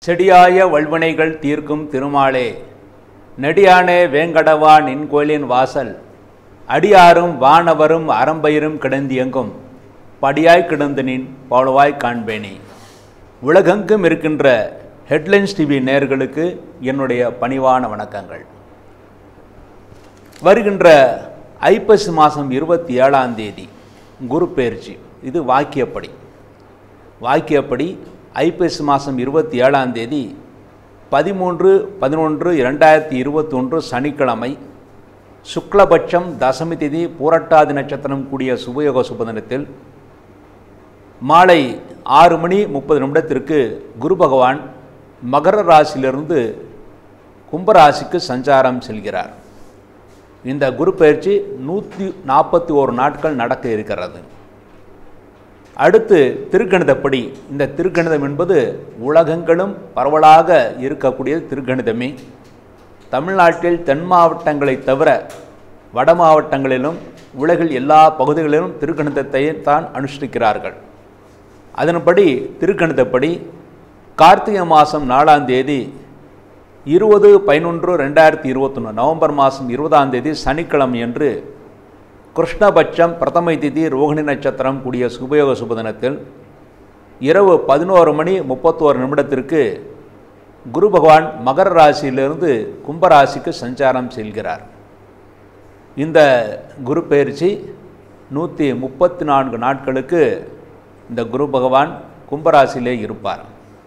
செடியாய வல்வினைகள் தீர்க்கும் திருமாலே நெடியானே வேங்கடவா நின் கோயிலின் வாசல் அடியாரும் வானவரும் அறம்பயிரும் கிடந்தியங்கும் படியாய் கிடந்து நின் பவளவாய் காண்பேனே உலகெங்கும் இருக்கின்ற ஹெட்லைன்ஸ் டிவி நேயர்களுக்கு என்னுடைய பணிவான வணக்கங்கள் வருகின்ற ஐப்பசி மாதம் இருபத்தி ஏழாம் தேதி குரு பெயர்ச்சி இது வாக்கியப்படி வாக்கியப்படி ஐப்பசி மாதம் இருபத்தி ஏழாம் தேதி பதிமூன்று பதினொன்று இரண்டாயிரத்தி இருபத்தொன்று சனிக்கிழமை சுக்லபட்சம் தசமி திதி பூரட்டாதி நட்சத்திரம் கூடிய சுபயோக சுபதினத்தில் மாலை ஆறு மணி முப்பது நிமிடத்திற்கு குரு பகவான் மகர ராசியிலிருந்து கும்பராசிக்கு சஞ்சாரம் செல்கிறார் இந்த குரு பயிற்சி நூற்றி நாற்பத்தி ஓரு நாட்கள் நடக்க இருக்கிறது அடுத்து திருக்கணிதப்படி இந்த திருக்கணிதம் என்பது உலகங்களும் பரவலாக இருக்கக்கூடிய திருக்கணிதமே தமிழ்நாட்டில் தென் மாவட்டங்களை தவிர வட மாவட்டங்களிலும் உலகில் எல்லா பகுதிகளிலும் திருக்கணிதத்தை தான் அனுஷ்டிக்கிறார்கள் அதன்படி திருக்கணிதப்படி கார்த்திகை மாதம் நாலாம் தேதி இருபது பதினொன்று ரெண்டாயிரத்தி இருபத்தொன்று நவம்பர் மாதம் இருபதாம் தேதி சனிக்கிழமை என்று கிருஷ்ணபட்சம் பிரதமை திதி ரோகிணி நட்சத்திரம் கூடிய சுபயோக சுபதினத்தில் இரவு பதினோரு மணி முப்பத்தோரு நிமிடத்திற்கு குரு பகவான் மகர ராசியிலிருந்து கும்பராசிக்கு சஞ்சாரம் செல்கிறார் இந்த குரு பயிற்சி நூற்றி முப்பத்தி நான்கு நாட்களுக்கு இந்த குரு பகவான் கும்பராசியிலே இருப்பார்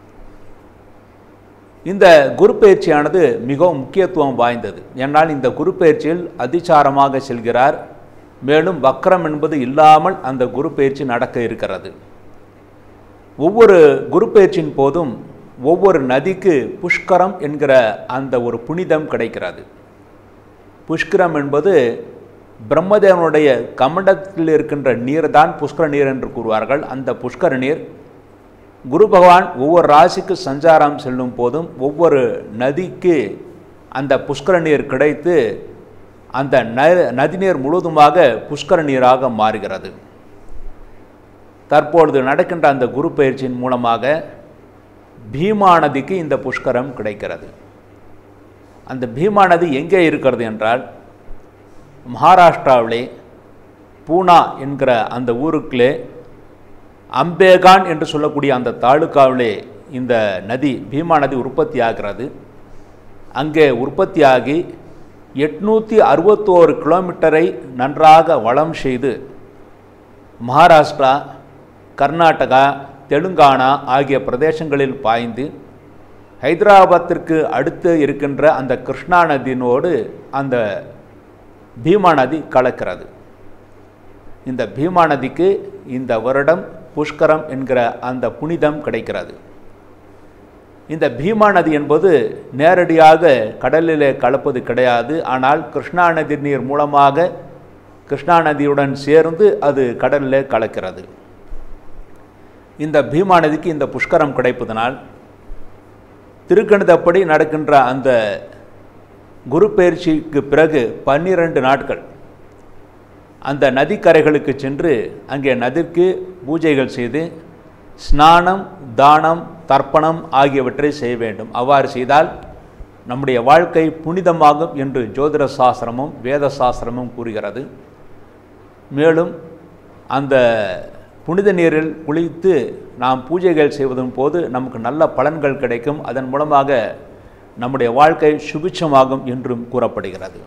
இந்த குரு பயிற்சியானது மிகவும் முக்கியத்துவம் வாய்ந்தது ஏன்னால் இந்த குரு பயிற்சியில் அதிசாரமாக செல்கிறார் மேலும் வக்கரம் என்பது இல்லாமல் அந்த குரு பயிற்சி நடக்க இருக்கிறது ஒவ்வொரு குரு பயிற்சியின் போதும் ஒவ்வொரு நதிக்கு புஷ்கரம் என்கிற அந்த ஒரு புனிதம் கிடைக்கிறது புஷ்கரம் என்பது பிரம்மதேவனுடைய கமண்டத்தில் இருக்கின்ற நீர் தான் புஷ்கர நீர் என்று கூறுவார்கள் அந்த புஷ்கர நீர் குரு பகவான் ஒவ்வொரு ராசிக்கு சஞ்சாரம் செல்லும் போதும் ஒவ்வொரு நதிக்கு அந்த புஷ்கர நீர் கிடைத்து அந்த ந நதிநீர் முழுவதுமாக புஷ்கர நீராக மாறுகிறது தற்பொழுது நடக்கின்ற அந்த குரு பயிற்சியின் மூலமாக பீமா நதிக்கு இந்த புஷ்கரம் கிடைக்கிறது அந்த பீமா நதி எங்கே இருக்கிறது என்றால் மகாராஷ்டிராவிலே பூனா என்கிற அந்த ஊருக்குள்ளே அம்பேகான் என்று சொல்லக்கூடிய அந்த தாலுக்காவிலே இந்த நதி பீமா நதி உற்பத்தி ஆகிறது அங்கே உற்பத்தியாகி எட்நூற்றி அறுபத்தோரு கிலோமீட்டரை நன்றாக வளம் செய்து மகாராஷ்டிரா கர்நாடகா தெலுங்கானா ஆகிய பிரதேசங்களில் பாய்ந்து ஹைதராபாத்திற்கு அடுத்து இருக்கின்ற அந்த கிருஷ்ணா நதியினோடு அந்த பீமா நதி கலக்கிறது இந்த பீமா நதிக்கு இந்த வருடம் புஷ்கரம் என்கிற அந்த புனிதம் கிடைக்கிறது இந்த பீமா நதி என்பது நேரடியாக கடலிலே கலப்பது கிடையாது ஆனால் கிருஷ்ணா நதி நீர் மூலமாக கிருஷ்ணா நதியுடன் சேர்ந்து அது கடலில் கலக்கிறது இந்த பீமா நதிக்கு இந்த புஷ்கரம் கிடைப்பதனால் திருக்கணிதப்படி நடக்கின்ற அந்த குரு பயிற்சிக்கு பிறகு பன்னிரண்டு நாட்கள் அந்த நதிக்கரைகளுக்கு சென்று அங்கே நதிக்கு பூஜைகள் செய்து ஸ்நானம் தானம் தர்ப்பணம் ஆகியவற்றை செய்ய வேண்டும் அவ்வாறு செய்தால் நம்முடைய வாழ்க்கை புனிதமாகும் என்று ஜோதிட சாஸ்திரமும் வேத சாஸ்திரமும் கூறுகிறது மேலும் அந்த புனித நீரில் குளித்து நாம் பூஜைகள் செய்வதன் போது நமக்கு நல்ல பலன்கள் கிடைக்கும் அதன் மூலமாக நம்முடைய வாழ்க்கை சுபிட்சமாகும் என்றும் கூறப்படுகிறது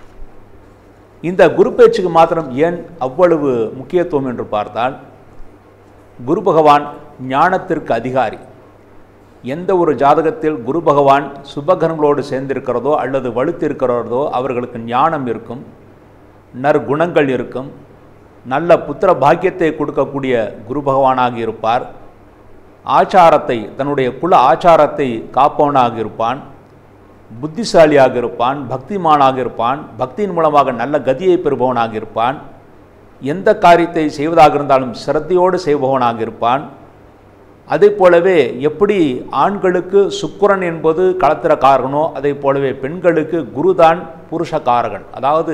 இந்த குரு பேச்சுக்கு மாத்திரம் ஏன் அவ்வளவு முக்கியத்துவம் என்று பார்த்தால் குரு பகவான் ஞானத்திற்கு அதிகாரி எந்த ஒரு ஜாதகத்தில் குரு பகவான் சுபகரங்களோடு சேர்ந்திருக்கிறதோ அல்லது வலுத்திருக்கிறதோ அவர்களுக்கு ஞானம் இருக்கும் நற்குணங்கள் இருக்கும் நல்ல புத்திர பாக்கியத்தை கொடுக்கக்கூடிய குரு பகவானாக இருப்பார் ஆச்சாரத்தை தன்னுடைய குல ஆச்சாரத்தை காப்பவனாக இருப்பான் புத்திசாலியாக இருப்பான் பக்திமானாக இருப்பான் பக்தியின் மூலமாக நல்ல கதியை பெறுபவனாக இருப்பான் எந்த காரியத்தை செய்வதாக இருந்தாலும் சிரத்தையோடு செய்பவனாக இருப்பான் அதே போலவே எப்படி ஆண்களுக்கு சுக்கிரன் என்பது களத்திர காரகனோ அதே போலவே பெண்களுக்கு குருதான் புருஷ காரகன் அதாவது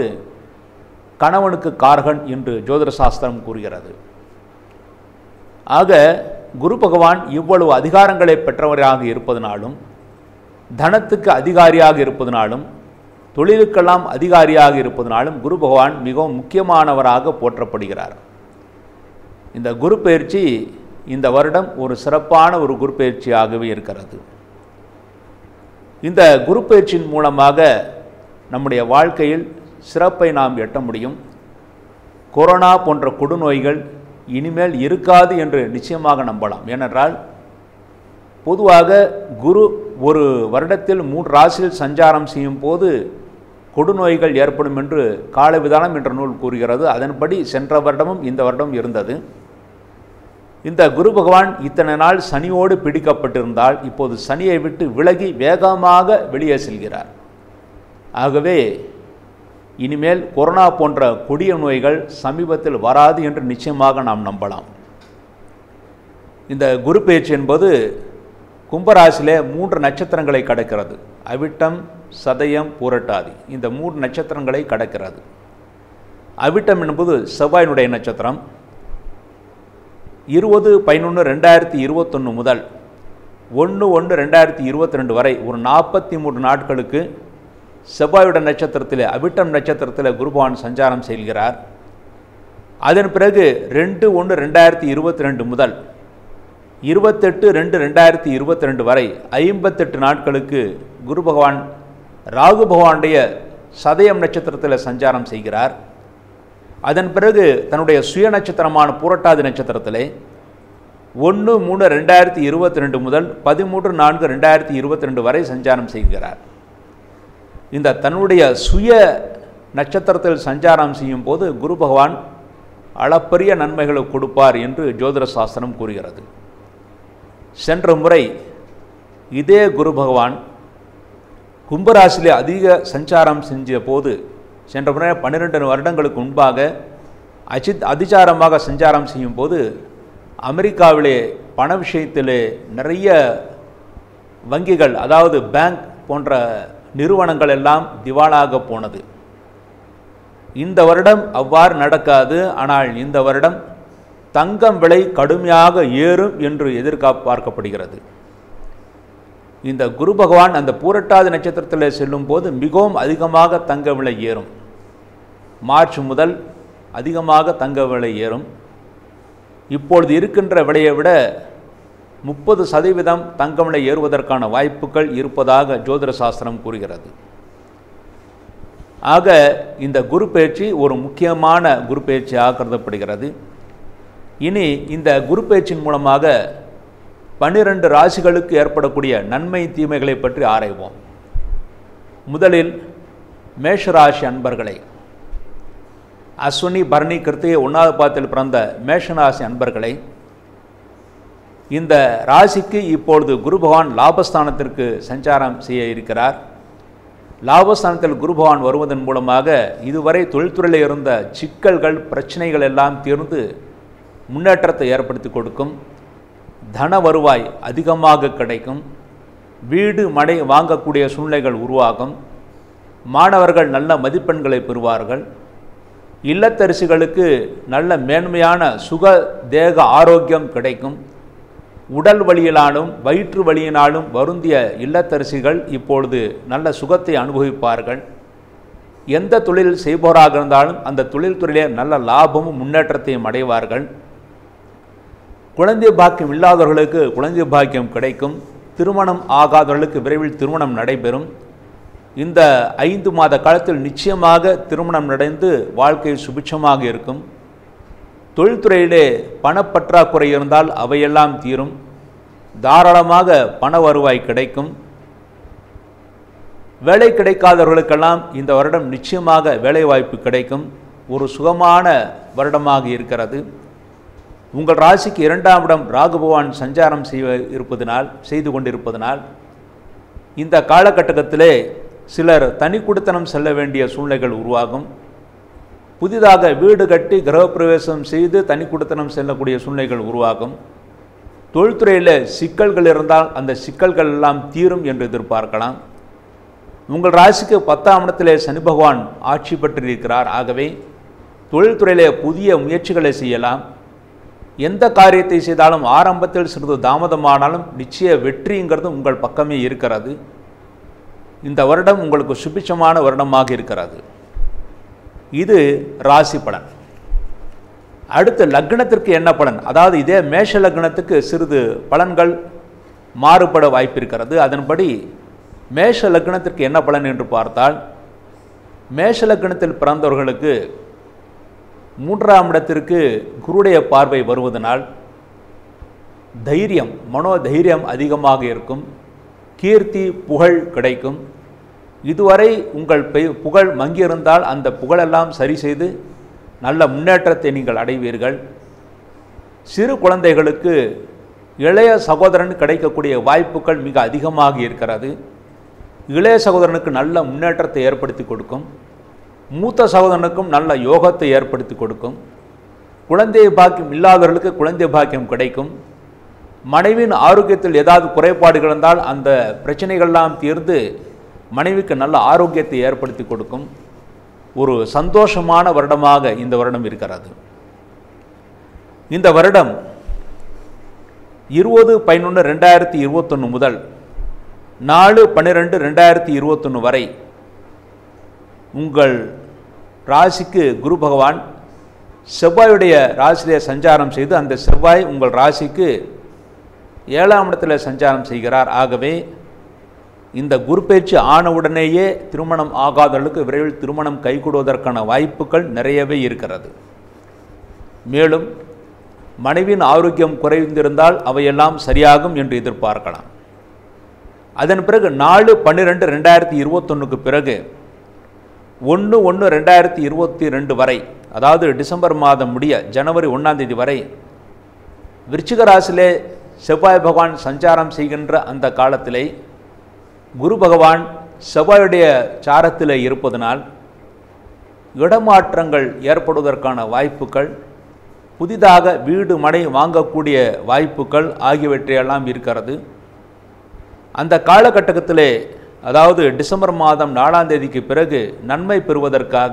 கணவனுக்கு காரகன் என்று ஜோதிட சாஸ்திரம் கூறுகிறது ஆக குரு பகவான் இவ்வளவு அதிகாரங்களை பெற்றவராக இருப்பதனாலும் தனத்துக்கு அதிகாரியாக இருப்பதனாலும் தொழிலுக்கெல்லாம் அதிகாரியாக இருப்பதனாலும் குரு பகவான் மிகவும் முக்கியமானவராக போற்றப்படுகிறார் இந்த குரு பயிற்சி இந்த வருடம் ஒரு சிறப்பான ஒரு குரு பயிற்சியாகவே இருக்கிறது இந்த குரு பயிற்சியின் மூலமாக நம்முடைய வாழ்க்கையில் சிறப்பை நாம் எட்ட முடியும் கொரோனா போன்ற கொடுநோய்கள் இனிமேல் இருக்காது என்று நிச்சயமாக நம்பலாம் ஏனென்றால் பொதுவாக குரு ஒரு வருடத்தில் மூன்று ராசியில் சஞ்சாரம் செய்யும் போது கொடுநோய்கள் ஏற்படும் என்று காலவிதானம் என்ற நூல் கூறுகிறது அதன்படி சென்ற வருடமும் இந்த வருடம் இருந்தது இந்த குரு பகவான் இத்தனை நாள் சனியோடு பிடிக்கப்பட்டிருந்தால் இப்போது சனியை விட்டு விலகி வேகமாக வெளியே செல்கிறார் ஆகவே இனிமேல் கொரோனா போன்ற கொடிய நோய்கள் சமீபத்தில் வராது என்று நிச்சயமாக நாம் நம்பலாம் இந்த குரு பயிற்சி என்பது கும்பராசியிலே மூன்று நட்சத்திரங்களை கடக்கிறது அவிட்டம் சதயம் பூரட்டாதி இந்த மூன்று நட்சத்திரங்களை கடக்கிறது அவிட்டம் என்பது செவ்வாயினுடைய நட்சத்திரம் இருபது பதினொன்று ரெண்டாயிரத்தி இருபத்தொன்று முதல் ஒன்று ஒன்று ரெண்டாயிரத்தி இருபத்தி ரெண்டு வரை ஒரு நாற்பத்தி மூன்று நாட்களுக்கு செவ்வாயுடைய நட்சத்திரத்தில் அவிட்டம் நட்சத்திரத்தில் குருபவான் சஞ்சாரம் செய்கிறார் அதன் பிறகு ரெண்டு ஒன்று ரெண்டாயிரத்தி இருபத்தி ரெண்டு முதல் இருபத்தெட்டு ரெண்டு ரெண்டாயிரத்தி இருபத்தி ரெண்டு வரை ஐம்பத்தெட்டு நாட்களுக்கு குரு பகவான் ராகு பகவானுடைய சதயம் நட்சத்திரத்தில் சஞ்சாரம் செய்கிறார் அதன் பிறகு தன்னுடைய சுய நட்சத்திரமான பூரட்டாதி நட்சத்திரத்திலே ஒன்று மூணு ரெண்டாயிரத்தி இருபத்தி ரெண்டு முதல் பதிமூன்று நான்கு ரெண்டாயிரத்தி இருபத்தி ரெண்டு வரை சஞ்சாரம் செய்கிறார் இந்த தன்னுடைய சுய நட்சத்திரத்தில் சஞ்சாரம் செய்யும் போது குரு பகவான் அளப்பரிய நன்மைகளை கொடுப்பார் என்று ஜோதிட சாஸ்திரம் கூறுகிறது சென்ற முறை இதே குரு பகவான் கும்பராசிலே அதிக சஞ்சாரம் செஞ்ச போது சென்ற முறை பன்னிரெண்டு வருடங்களுக்கு முன்பாக அச்சித் அதிசாரமாக சஞ்சாரம் செய்யும் போது அமெரிக்காவிலே பண விஷயத்திலே நிறைய வங்கிகள் அதாவது பேங்க் போன்ற நிறுவனங்கள் எல்லாம் திவாலாக போனது இந்த வருடம் அவ்வாறு நடக்காது ஆனால் இந்த வருடம் தங்கம் விலை கடுமையாக ஏறும் என்று எதிர்பார்க்கப்படுகிறது இந்த குரு பகவான் அந்த பூரட்டாதி நட்சத்திரத்தில் செல்லும் போது மிகவும் அதிகமாக தங்க விலை ஏறும் மார்ச் முதல் அதிகமாக தங்க விலை ஏறும் இப்பொழுது இருக்கின்ற விலையை விட முப்பது சதவீதம் தங்க விலை ஏறுவதற்கான வாய்ப்புகள் இருப்பதாக ஜோதிட சாஸ்திரம் கூறுகிறது ஆக இந்த குரு பயிற்சி ஒரு முக்கியமான குரு பயிற்சியாக கருதப்படுகிறது இனி இந்த குரு பயிற்சியின் மூலமாக பன்னிரண்டு ராசிகளுக்கு ஏற்படக்கூடிய நன்மை தீமைகளை பற்றி ஆராய்வோம் முதலில் மேஷராசி அன்பர்களை அஸ்வினி பரணி கிருத்திகை ஒன்றாவது பாதத்தில் பிறந்த மேஷராசி அன்பர்களை இந்த ராசிக்கு இப்பொழுது குரு பகவான் லாபஸ்தானத்திற்கு சஞ்சாரம் செய்ய இருக்கிறார் லாபஸ்தானத்தில் குரு பகவான் வருவதன் மூலமாக இதுவரை தொழில்துறையில் இருந்த சிக்கல்கள் பிரச்சனைகள் எல்லாம் தீர்ந்து முன்னேற்றத்தை ஏற்படுத்தி கொடுக்கும் தன வருவாய் அதிகமாக கிடைக்கும் வீடு மடை வாங்கக்கூடிய சூழ்நிலைகள் உருவாகும் மாணவர்கள் நல்ல மதிப்பெண்களை பெறுவார்கள் இல்லத்தரசிகளுக்கு நல்ல மேன்மையான சுக தேக ஆரோக்கியம் கிடைக்கும் உடல் வழியினாலும் வயிற்று வழியினாலும் வருந்திய இல்லத்தரசிகள் இப்பொழுது நல்ல சுகத்தை அனுபவிப்பார்கள் எந்த தொழில் செய்பவராக இருந்தாலும் அந்த தொழில்துறையிலே நல்ல லாபமும் முன்னேற்றத்தையும் அடைவார்கள் குழந்தை பாக்கியம் இல்லாதவர்களுக்கு குழந்தை பாக்கியம் கிடைக்கும் திருமணம் ஆகாதவர்களுக்கு விரைவில் திருமணம் நடைபெறும் இந்த ஐந்து மாத காலத்தில் நிச்சயமாக திருமணம் நடந்து வாழ்க்கை சுபிட்சமாக இருக்கும் தொழில்துறையிலே பணப்பற்றாக்குறை இருந்தால் அவையெல்லாம் தீரும் தாராளமாக பண வருவாய் கிடைக்கும் வேலை கிடைக்காதவர்களுக்கெல்லாம் இந்த வருடம் நிச்சயமாக வேலை வாய்ப்பு கிடைக்கும் ஒரு சுகமான வருடமாக இருக்கிறது உங்கள் ராசிக்கு இரண்டாம் இடம் ராகு பகவான் சஞ்சாரம் செய்ய இருப்பதனால் செய்து கொண்டிருப்பதனால் இந்த காலகட்டத்திலே சிலர் தனி குடித்தனம் செல்ல வேண்டிய சூழ்நிலைகள் உருவாகும் புதிதாக வீடு கட்டி கிரகப்பிரவேசம் செய்து தனி குடித்தனம் செல்லக்கூடிய சூழ்நிலைகள் உருவாகும் தொழில்துறையில் சிக்கல்கள் இருந்தால் அந்த சிக்கல்கள் எல்லாம் தீரும் என்று எதிர்பார்க்கலாம் உங்கள் ராசிக்கு பத்தாம் இடத்திலே சனி பகவான் ஆட்சி பெற்றிருக்கிறார் ஆகவே தொழில்துறையிலே புதிய முயற்சிகளை செய்யலாம் எந்த காரியத்தை செய்தாலும் ஆரம்பத்தில் சிறிது தாமதமானாலும் நிச்சய வெற்றிங்கிறது உங்கள் பக்கமே இருக்கிறது இந்த வருடம் உங்களுக்கு சுபிட்சமான வருடமாக இருக்கிறது இது ராசி பலன் அடுத்து லக்னத்திற்கு என்ன பலன் அதாவது இதே மேஷ லக்னத்துக்கு சிறிது பலன்கள் மாறுபட வாய்ப்பிருக்கிறது அதன்படி மேஷ லக்னத்திற்கு என்ன பலன் என்று பார்த்தால் மேஷ லக்னத்தில் பிறந்தவர்களுக்கு மூன்றாம் இடத்திற்கு குருடைய பார்வை வருவதனால் தைரியம் மனோதைரியம் அதிகமாக இருக்கும் கீர்த்தி புகழ் கிடைக்கும் இதுவரை உங்கள் பெ- புகழ் மங்கியிருந்தால் அந்த புகழெல்லாம் சரி செய்து நல்ல முன்னேற்றத்தை நீங்கள் அடைவீர்கள் சிறு குழந்தைகளுக்கு இளைய சகோதரன் கிடைக்கக்கூடிய வாய்ப்புகள் மிக அதிகமாக இருக்கிறது இளைய சகோதரனுக்கு நல்ல முன்னேற்றத்தை ஏற்படுத்தி கொடுக்கும் மூத்த சகோதரனுக்கும் நல்ல யோகத்தை ஏற்படுத்தி கொடுக்கும் குழந்தை பாக்கியம் இல்லாதவர்களுக்கு குழந்தை பாக்கியம் கிடைக்கும் மனைவியின் ஆரோக்கியத்தில் ஏதாவது குறைபாடுகள் இருந்தால் அந்த பிரச்சனைகள்லாம் தீர்ந்து மனைவிக்கு நல்ல ஆரோக்கியத்தை ஏற்படுத்தி கொடுக்கும் ஒரு சந்தோஷமான வருடமாக இந்த வருடம் இருக்கிறது இந்த வருடம் இருபது பதினொன்று ரெண்டாயிரத்தி இருபத்தொன்று முதல் நாலு பன்னிரெண்டு ரெண்டாயிரத்தி இருபத்தொன்று வரை உங்கள் ராசிக்கு குரு பகவான் செவ்வாயுடைய ராசியிலே சஞ்சாரம் செய்து அந்த செவ்வாய் உங்கள் ராசிக்கு ஏழாம் இடத்துல சஞ்சாரம் செய்கிறார் ஆகவே இந்த குரு பயிற்சி ஆனவுடனேயே திருமணம் ஆகாதவர்களுக்கு விரைவில் திருமணம் கைகூடுவதற்கான வாய்ப்புகள் நிறையவே இருக்கிறது மேலும் மனைவியின் ஆரோக்கியம் குறைந்திருந்தால் அவையெல்லாம் சரியாகும் என்று எதிர்பார்க்கலாம் அதன் பிறகு நாலு பன்னிரெண்டு ரெண்டாயிரத்தி இருபத்தொன்னுக்கு பிறகு ஒன்று ஒன்று ரெண்டாயிரத்தி இருபத்தி ரெண்டு வரை அதாவது டிசம்பர் மாதம் முடிய ஜனவரி ஒன்றாம் தேதி வரை விருச்சிக ராசியிலே செவ்வாய் பகவான் சஞ்சாரம் செய்கின்ற அந்த காலத்திலே குரு பகவான் செவ்வாயுடைய சாரத்தில் இருப்பதனால் இடமாற்றங்கள் ஏற்படுவதற்கான வாய்ப்புகள் புதிதாக வீடு மனை வாங்கக்கூடிய வாய்ப்புகள் ஆகியவற்றையெல்லாம் இருக்கிறது அந்த காலகட்டத்திலே அதாவது டிசம்பர் மாதம் நாலாம் தேதிக்கு பிறகு நன்மை பெறுவதற்காக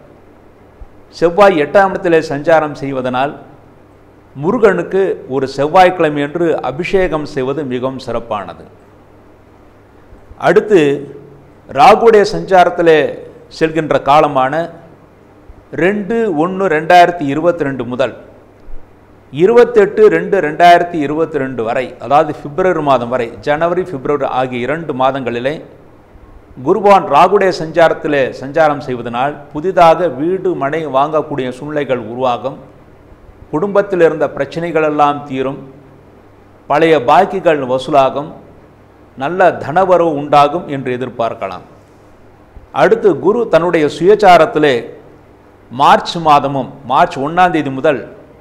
செவ்வாய் எட்டாம் இடத்திலே சஞ்சாரம் செய்வதனால் முருகனுக்கு ஒரு செவ்வாய்க்கிழமை என்று அபிஷேகம் செய்வது மிகவும் சிறப்பானது அடுத்து ராகுடைய சஞ்சாரத்திலே செல்கின்ற காலமான ரெண்டு ஒன்று ரெண்டாயிரத்தி இருபத்தி ரெண்டு முதல் இருபத்தெட்டு ரெண்டு ரெண்டாயிரத்தி இருபத்தி ரெண்டு வரை அதாவது பிப்ரவரி மாதம் வரை ஜனவரி பிப்ரவரி ஆகிய இரண்டு மாதங்களிலே குருபான் ராகுடைய சஞ்சாரத்திலே சஞ்சாரம் செய்வதனால் புதிதாக வீடு மனை வாங்கக்கூடிய சூழ்நிலைகள் உருவாகும் குடும்பத்தில் இருந்த பிரச்சனைகள் எல்லாம் தீரும் பழைய பாக்கிகள் வசூலாகும் நல்ல தனவரவு உண்டாகும் என்று எதிர்பார்க்கலாம் அடுத்து குரு தன்னுடைய சுயச்சாரத்திலே மார்ச் மாதமும் மார்ச் ஒன்றாம் தேதி முதல்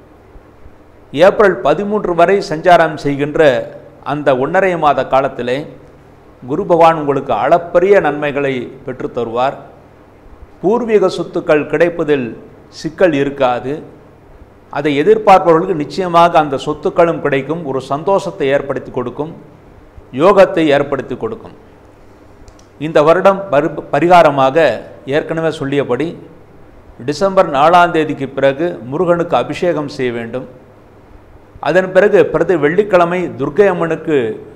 ஏப்ரல் பதிமூன்று வரை சஞ்சாரம் செய்கின்ற அந்த ஒன்றரை மாத காலத்திலே குரு பகவான் உங்களுக்கு அளப்பரிய நன்மைகளை பெற்றுத் தருவார் பூர்வீக சொத்துக்கள் கிடைப்பதில் சிக்கல் இருக்காது அதை எதிர்பார்ப்பவர்களுக்கு நிச்சயமாக அந்த சொத்துக்களும் கிடைக்கும் ஒரு சந்தோஷத்தை ஏற்படுத்தி கொடுக்கும் யோகத்தை ஏற்படுத்தி கொடுக்கும் இந்த வருடம் பரி பரிகாரமாக ஏற்கனவே சொல்லியபடி டிசம்பர் நாலாம் தேதிக்கு பிறகு முருகனுக்கு அபிஷேகம் செய்ய வேண்டும் அதன் பிறகு பிரதி வெள்ளிக்கிழமை துர்க்கை அம்மனுக்கு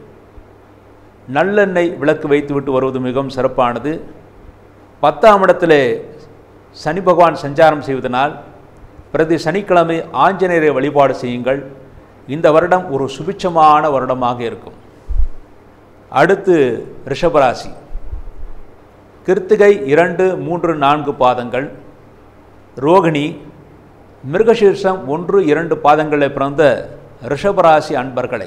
நல்லெண்ணெய் விளக்கு வைத்துவிட்டு வருவது மிகவும் சிறப்பானது பத்தாம் இடத்திலே சனி பகவான் சஞ்சாரம் செய்வதனால் பிரதி சனிக்கிழமை ஆஞ்சநேயரை வழிபாடு செய்யுங்கள் இந்த வருடம் ஒரு சுபிட்சமான வருடமாக இருக்கும் அடுத்து ரிஷபராசி கிருத்திகை இரண்டு மூன்று நான்கு பாதங்கள் ரோகிணி மிருகசீர்ஷம் ஒன்று இரண்டு பாதங்களில் பிறந்த ரிஷபராசி அன்பர்களே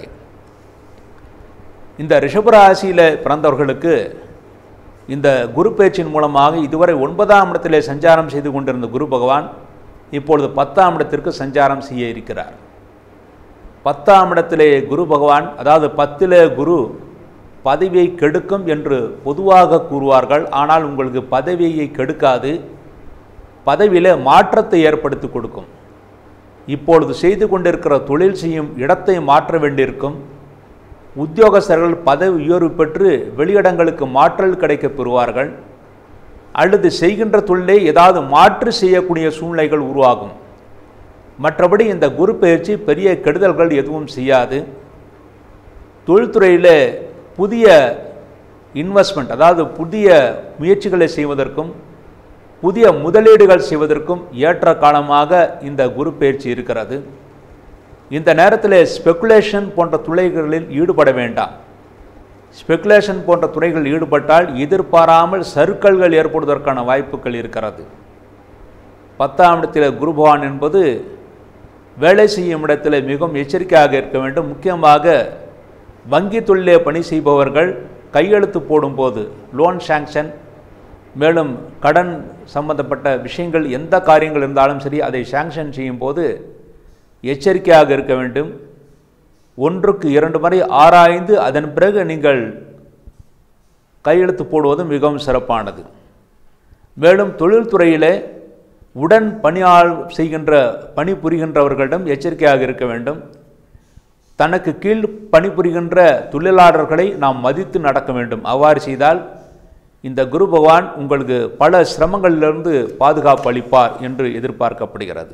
இந்த ரிஷபராசியில் பிறந்தவர்களுக்கு இந்த குரு பேச்சின் மூலமாக இதுவரை ஒன்பதாம் இடத்திலே சஞ்சாரம் செய்து கொண்டிருந்த குரு பகவான் இப்பொழுது பத்தாம் இடத்திற்கு சஞ்சாரம் செய்ய இருக்கிறார் பத்தாம் இடத்திலே குரு பகவான் அதாவது பத்திலே குரு பதவியை கெடுக்கும் என்று பொதுவாக கூறுவார்கள் ஆனால் உங்களுக்கு பதவியை கெடுக்காது பதவியில் மாற்றத்தை ஏற்படுத்தி கொடுக்கும் இப்பொழுது செய்து கொண்டிருக்கிற தொழில் செய்யும் இடத்தை மாற்ற வேண்டியிருக்கும் உத்தியோகஸ்தர்கள் பதவி உயர்வு பெற்று வெளியிடங்களுக்கு மாற்றல் கிடைக்கப் பெறுவார்கள் அல்லது செய்கின்ற தொழிலை ஏதாவது மாற்று செய்யக்கூடிய சூழ்நிலைகள் உருவாகும் மற்றபடி இந்த குரு பயிற்சி பெரிய கெடுதல்கள் எதுவும் செய்யாது தொழில்துறையில் புதிய இன்வெஸ்ட்மெண்ட் அதாவது புதிய முயற்சிகளை செய்வதற்கும் புதிய முதலீடுகள் செய்வதற்கும் ஏற்ற காலமாக இந்த குரு பயிற்சி இருக்கிறது இந்த நேரத்தில் ஸ்பெகுலேஷன் போன்ற துறைகளில் ஈடுபட வேண்டாம் ஸ்பெகுலேஷன் போன்ற துறைகளில் ஈடுபட்டால் எதிர்பாராமல் சறுக்கல்கள் ஏற்படுவதற்கான வாய்ப்புகள் இருக்கிறது பத்தாம் இடத்தில் குரு பகவான் என்பது வேலை செய்யும் இடத்தில் மிகவும் எச்சரிக்கையாக இருக்க வேண்டும் முக்கியமாக வங்கி தொழிலே பணி செய்பவர்கள் கையெழுத்து போடும்போது லோன் சாங்ஷன் மேலும் கடன் சம்பந்தப்பட்ட விஷயங்கள் எந்த காரியங்கள் இருந்தாலும் சரி அதை சாங்ஷன் செய்யும்போது எச்சரிக்கையாக இருக்க வேண்டும் ஒன்றுக்கு இரண்டு முறை ஆராய்ந்து அதன் பிறகு நீங்கள் கையெழுத்து போடுவது மிகவும் சிறப்பானது மேலும் தொழில்துறையிலே உடன் பணியாள் செய்கின்ற பணி புரிகின்றவர்களிடம் எச்சரிக்கையாக இருக்க வேண்டும் தனக்கு கீழ் பணிபுரிகின்ற தொழிலாளர்களை நாம் மதித்து நடக்க வேண்டும் அவ்வாறு செய்தால் இந்த குரு பகவான் உங்களுக்கு பல சிரமங்களிலிருந்து பாதுகாப்பு அளிப்பார் என்று எதிர்பார்க்கப்படுகிறது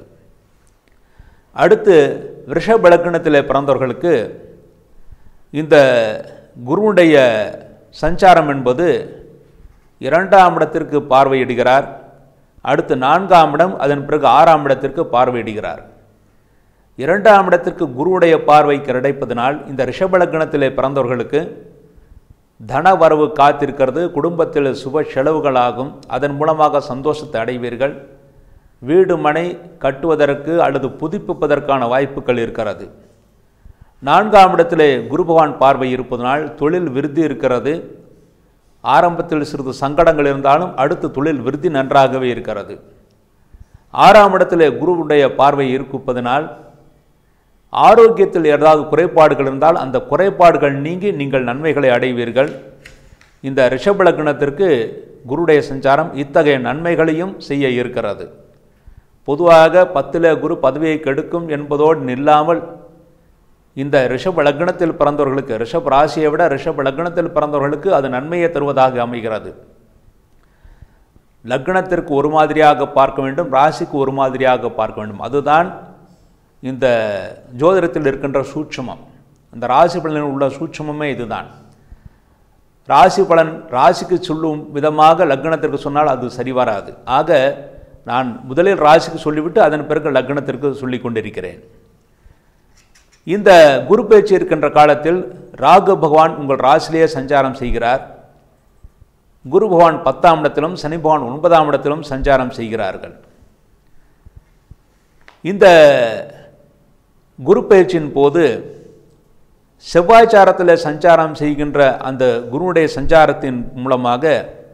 அடுத்து ரிஷப லக்னத்தில் பிறந்தவர்களுக்கு இந்த குருவுடைய சஞ்சாரம் என்பது இரண்டாம் இடத்திற்கு பார்வையிடுகிறார் அடுத்து நான்காம் இடம் அதன் பிறகு ஆறாம் இடத்திற்கு பார்வையிடுகிறார் இரண்டாம் இடத்திற்கு குருவுடைய பார்வை கிடைப்பதனால் இந்த ரிஷப லக்னத்திலே பிறந்தவர்களுக்கு தன வரவு காத்திருக்கிறது குடும்பத்தில் சுப செலவுகளாகும் அதன் மூலமாக சந்தோஷத்தை அடைவீர்கள் வீடு மனை கட்டுவதற்கு அல்லது புதுப்பிப்பதற்கான வாய்ப்புகள் இருக்கிறது நான்காம் இடத்திலே குரு பகவான் பார்வை இருப்பதனால் தொழில் விருத்தி இருக்கிறது ஆரம்பத்தில் சிறிது சங்கடங்கள் இருந்தாலும் அடுத்து தொழில் விருத்தி நன்றாகவே இருக்கிறது ஆறாம் இடத்திலே குருவுடைய பார்வை இருப்பதனால் ஆரோக்கியத்தில் ஏதாவது குறைபாடுகள் இருந்தால் அந்த குறைபாடுகள் நீங்கி நீங்கள் நன்மைகளை அடைவீர்கள் இந்த ரிஷப லக்னத்திற்கு குருடைய சஞ்சாரம் இத்தகைய நன்மைகளையும் செய்ய இருக்கிறது பொதுவாக பத்தில் குரு பதவியை கெடுக்கும் என்பதோடு நில்லாமல் இந்த ரிஷப லக்னத்தில் பிறந்தவர்களுக்கு ரிஷப ராசியை விட ரிஷப லக்னத்தில் பிறந்தவர்களுக்கு அது நன்மையை தருவதாக அமைகிறது லக்னத்திற்கு ஒரு மாதிரியாக பார்க்க வேண்டும் ராசிக்கு ஒரு மாதிரியாக பார்க்க வேண்டும் அதுதான் இந்த ஜோதிடத்தில் இருக்கின்ற சூட்சமம் அந்த ராசி பலனில் உள்ள சூட்சமமே இதுதான் ராசி பலன் ராசிக்கு சொல்லும் விதமாக லக்னத்திற்கு சொன்னால் அது சரி வராது ஆக நான் முதலில் ராசிக்கு சொல்லிவிட்டு அதன் பிறகு லக்னத்திற்கு சொல்லி கொண்டிருக்கிறேன் இந்த குரு பேச்சு இருக்கின்ற காலத்தில் ராகு பகவான் உங்கள் ராசிலேயே சஞ்சாரம் செய்கிறார் குரு பகவான் பத்தாம் இடத்திலும் சனி பகவான் ஒன்பதாம் இடத்திலும் சஞ்சாரம் செய்கிறார்கள் இந்த குரு பயிற்சியின் போது செவ்வாய்ச்சாரத்தில் சஞ்சாரம் செய்கின்ற அந்த குருவுடைய சஞ்சாரத்தின் மூலமாக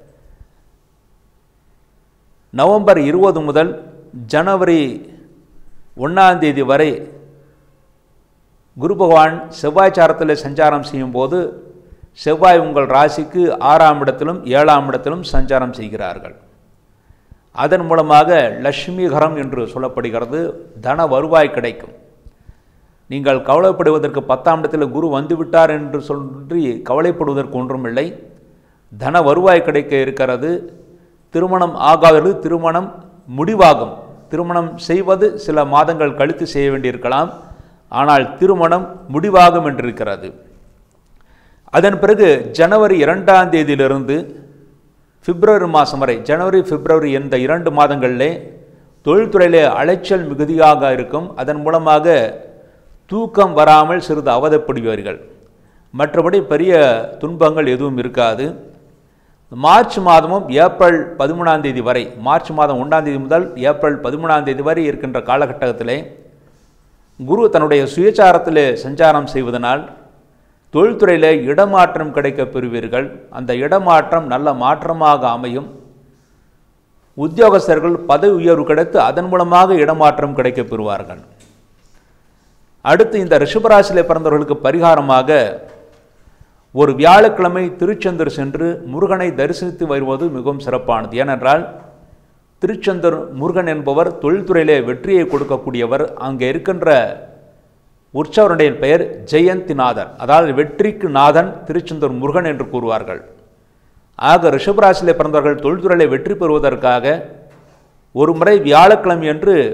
நவம்பர் இருபது முதல் ஜனவரி ஒன்றாம் தேதி வரை குரு பகவான் செவ்வாய்ச்சாரத்தில் சஞ்சாரம் செய்யும்போது செவ்வாய் உங்கள் ராசிக்கு ஆறாம் இடத்திலும் ஏழாம் இடத்திலும் சஞ்சாரம் செய்கிறார்கள் அதன் மூலமாக லட்சுமிகரம் என்று சொல்லப்படுகிறது தன வருவாய் கிடைக்கும் நீங்கள் கவலைப்படுவதற்கு பத்தாம் இடத்தில் குரு வந்துவிட்டார் என்று சொல்லி கவலைப்படுவதற்கு ஒன்றுமில்லை தன வருவாய் கிடைக்க இருக்கிறது திருமணம் ஆகாதது திருமணம் முடிவாகும் திருமணம் செய்வது சில மாதங்கள் கழித்து செய்ய வேண்டியிருக்கலாம் ஆனால் திருமணம் முடிவாகும் என்றிருக்கிறது அதன் பிறகு ஜனவரி இரண்டாம் தேதியிலிருந்து பிப்ரவரி மாதம் வரை ஜனவரி பிப்ரவரி இந்த இரண்டு மாதங்களிலே தொழில்துறையிலே அலைச்சல் மிகுதியாக இருக்கும் அதன் மூலமாக தூக்கம் வராமல் சிறிது அவதப்படுவீர்கள் மற்றபடி பெரிய துன்பங்கள் எதுவும் இருக்காது மார்ச் மாதமும் ஏப்ரல் பதிமூணாம் தேதி வரை மார்ச் மாதம் ஒன்றாம் தேதி முதல் ஏப்ரல் பதிமூணாம் தேதி வரை இருக்கின்ற காலகட்டத்திலே குரு தன்னுடைய சுயச்சாரத்திலே சஞ்சாரம் செய்வதனால் தொழில்துறையில் இடமாற்றம் கிடைக்க பெறுவீர்கள் அந்த இடமாற்றம் நல்ல மாற்றமாக அமையும் உத்தியோகஸ்தர்கள் பதவி உயர்வு கிடைத்து அதன் மூலமாக இடமாற்றம் கிடைக்க பெறுவார்கள் அடுத்து இந்த ரிஷபராசியில் பிறந்தவர்களுக்கு பரிகாரமாக ஒரு வியாழக்கிழமை திருச்செந்தூர் சென்று முருகனை தரிசித்து வருவது மிகவும் சிறப்பானது ஏனென்றால் திருச்செந்தூர் முருகன் என்பவர் தொழில்துறையிலே வெற்றியை கொடுக்கக்கூடியவர் அங்கே இருக்கின்ற உற்சவருடைய பெயர் ஜெயந்திநாதர் அதாவது வெற்றிக்கு நாதன் திருச்செந்தூர் முருகன் என்று கூறுவார்கள் ஆக ரிஷபராசியிலே பிறந்தவர்கள் தொழில்துறையிலே வெற்றி பெறுவதற்காக ஒரு முறை வியாழக்கிழமை என்று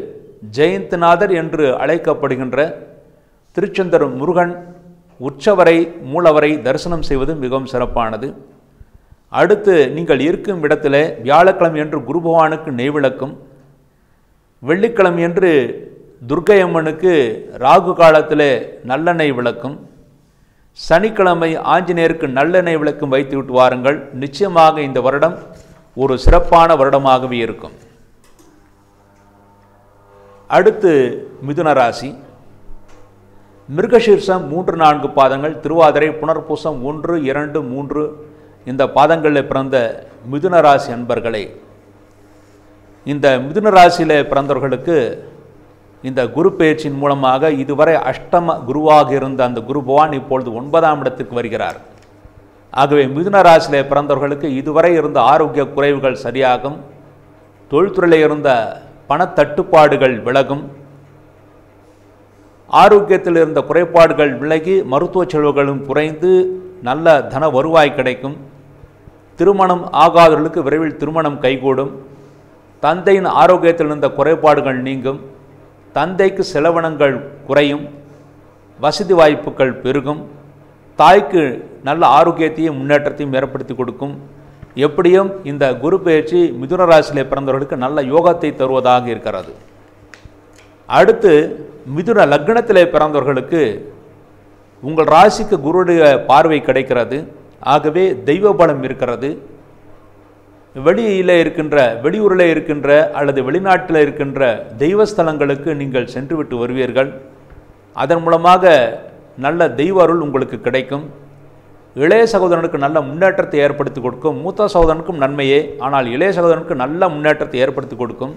ஜெயந்த்நாதர் என்று அழைக்கப்படுகின்ற திருச்செந்தூர் முருகன் உற்சவரை மூலவரை தரிசனம் செய்வது மிகவும் சிறப்பானது அடுத்து நீங்கள் இருக்கும் இடத்துல வியாழக்கிழமை என்று குரு பகவானுக்கு நெய்விளக்கும் வெள்ளிக்கிழமை என்று துர்க்கை அம்மனுக்கு ராகு காலத்தில் நல்லெண்ணெய் விளக்கும் சனிக்கிழமை ஆஞ்சநேயருக்கு நல்லெண்ணெய் விளக்கும் வைத்து விட்டு வாருங்கள் நிச்சயமாக இந்த வருடம் ஒரு சிறப்பான வருடமாகவே இருக்கும் அடுத்து மிதுன ராசி மிருகசீர்ஷம் மூன்று நான்கு பாதங்கள் திருவாதிரை புனர்பூசம் ஒன்று இரண்டு மூன்று இந்த பாதங்களில் பிறந்த மிதுன ராசி அன்பர்களே இந்த மிதுன ராசியில் பிறந்தவர்களுக்கு இந்த குரு பெயர்ச்சியின் மூலமாக இதுவரை அஷ்டம குருவாக இருந்த அந்த குரு பகவான் இப்பொழுது ஒன்பதாம் இடத்துக்கு வருகிறார் ஆகவே மிதுன ராசியில் பிறந்தவர்களுக்கு இதுவரை இருந்த ஆரோக்கிய குறைவுகள் சரியாகும் தொழில்துறையில் இருந்த பணத்தட்டுப்பாடுகள் விலகும் ஆரோக்கியத்தில் இருந்த குறைபாடுகள் விலகி மருத்துவ செலவுகளும் குறைந்து நல்ல தன வருவாய் கிடைக்கும் திருமணம் ஆகாதவர்களுக்கு விரைவில் திருமணம் கைகூடும் தந்தையின் ஆரோக்கியத்தில் இருந்த குறைபாடுகள் நீங்கும் தந்தைக்கு செலவினங்கள் குறையும் வசதி வாய்ப்புகள் பெருகும் தாய்க்கு நல்ல ஆரோக்கியத்தையும் முன்னேற்றத்தையும் ஏற்படுத்தி கொடுக்கும் எப்படியும் இந்த குரு பயிற்சி மிதுன ராசியில் பிறந்தவர்களுக்கு நல்ல யோகத்தை தருவதாக இருக்கிறது அடுத்து மிதுன லக்னத்திலே பிறந்தவர்களுக்கு உங்கள் ராசிக்கு குருடைய பார்வை கிடைக்கிறது ஆகவே தெய்வ பலம் இருக்கிறது வெளியில் இருக்கின்ற வெளியூரில் இருக்கின்ற அல்லது வெளிநாட்டில் இருக்கின்ற தெய்வஸ்தலங்களுக்கு நீங்கள் சென்றுவிட்டு வருவீர்கள் அதன் மூலமாக நல்ல தெய்வ அருள் உங்களுக்கு கிடைக்கும் இளைய சகோதரனுக்கு நல்ல முன்னேற்றத்தை ஏற்படுத்தி கொடுக்கும் மூத்த சகோதரனுக்கும் நன்மையே ஆனால் இளைய சகோதரனுக்கு நல்ல முன்னேற்றத்தை ஏற்படுத்தி கொடுக்கும்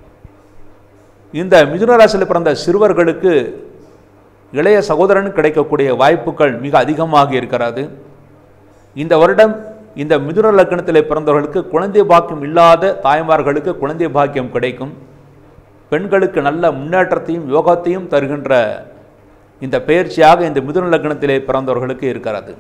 இந்த மிதுன ராசியில் பிறந்த சிறுவர்களுக்கு இளைய சகோதரன் கிடைக்கக்கூடிய வாய்ப்புகள் மிக அதிகமாக இருக்கிறது இந்த வருடம் இந்த மிதுன லக்னத்தில் பிறந்தவர்களுக்கு குழந்தை பாக்கியம் இல்லாத தாய்மார்களுக்கு குழந்தை பாக்கியம் கிடைக்கும் பெண்களுக்கு நல்ல முன்னேற்றத்தையும் யோகத்தையும் தருகின்ற இந்த பயிற்சியாக இந்த மிதுன லக்னத்திலே பிறந்தவர்களுக்கு இருக்கிறது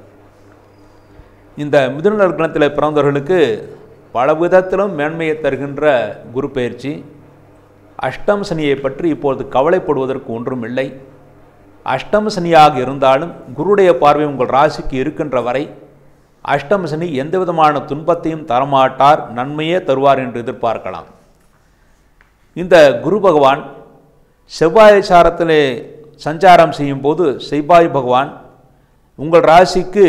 இந்த மிதுன லக்னத்தில் பிறந்தவர்களுக்கு பல விதத்திலும் மேன்மையை தருகின்ற குரு பயிற்சி அஷ்டம சனியை பற்றி இப்பொழுது கவலைப்படுவதற்கு ஒன்றும் இல்லை அஷ்டம சனியாக இருந்தாலும் குருடைய பார்வை உங்கள் ராசிக்கு இருக்கின்ற வரை அஷ்டம சனி எந்த விதமான துன்பத்தையும் தரமாட்டார் நன்மையே தருவார் என்று எதிர்பார்க்கலாம் இந்த குரு பகவான் செவ்வாய் சாரத்திலே சஞ்சாரம் செய்யும் போது செவ்வாய் பகவான் உங்கள் ராசிக்கு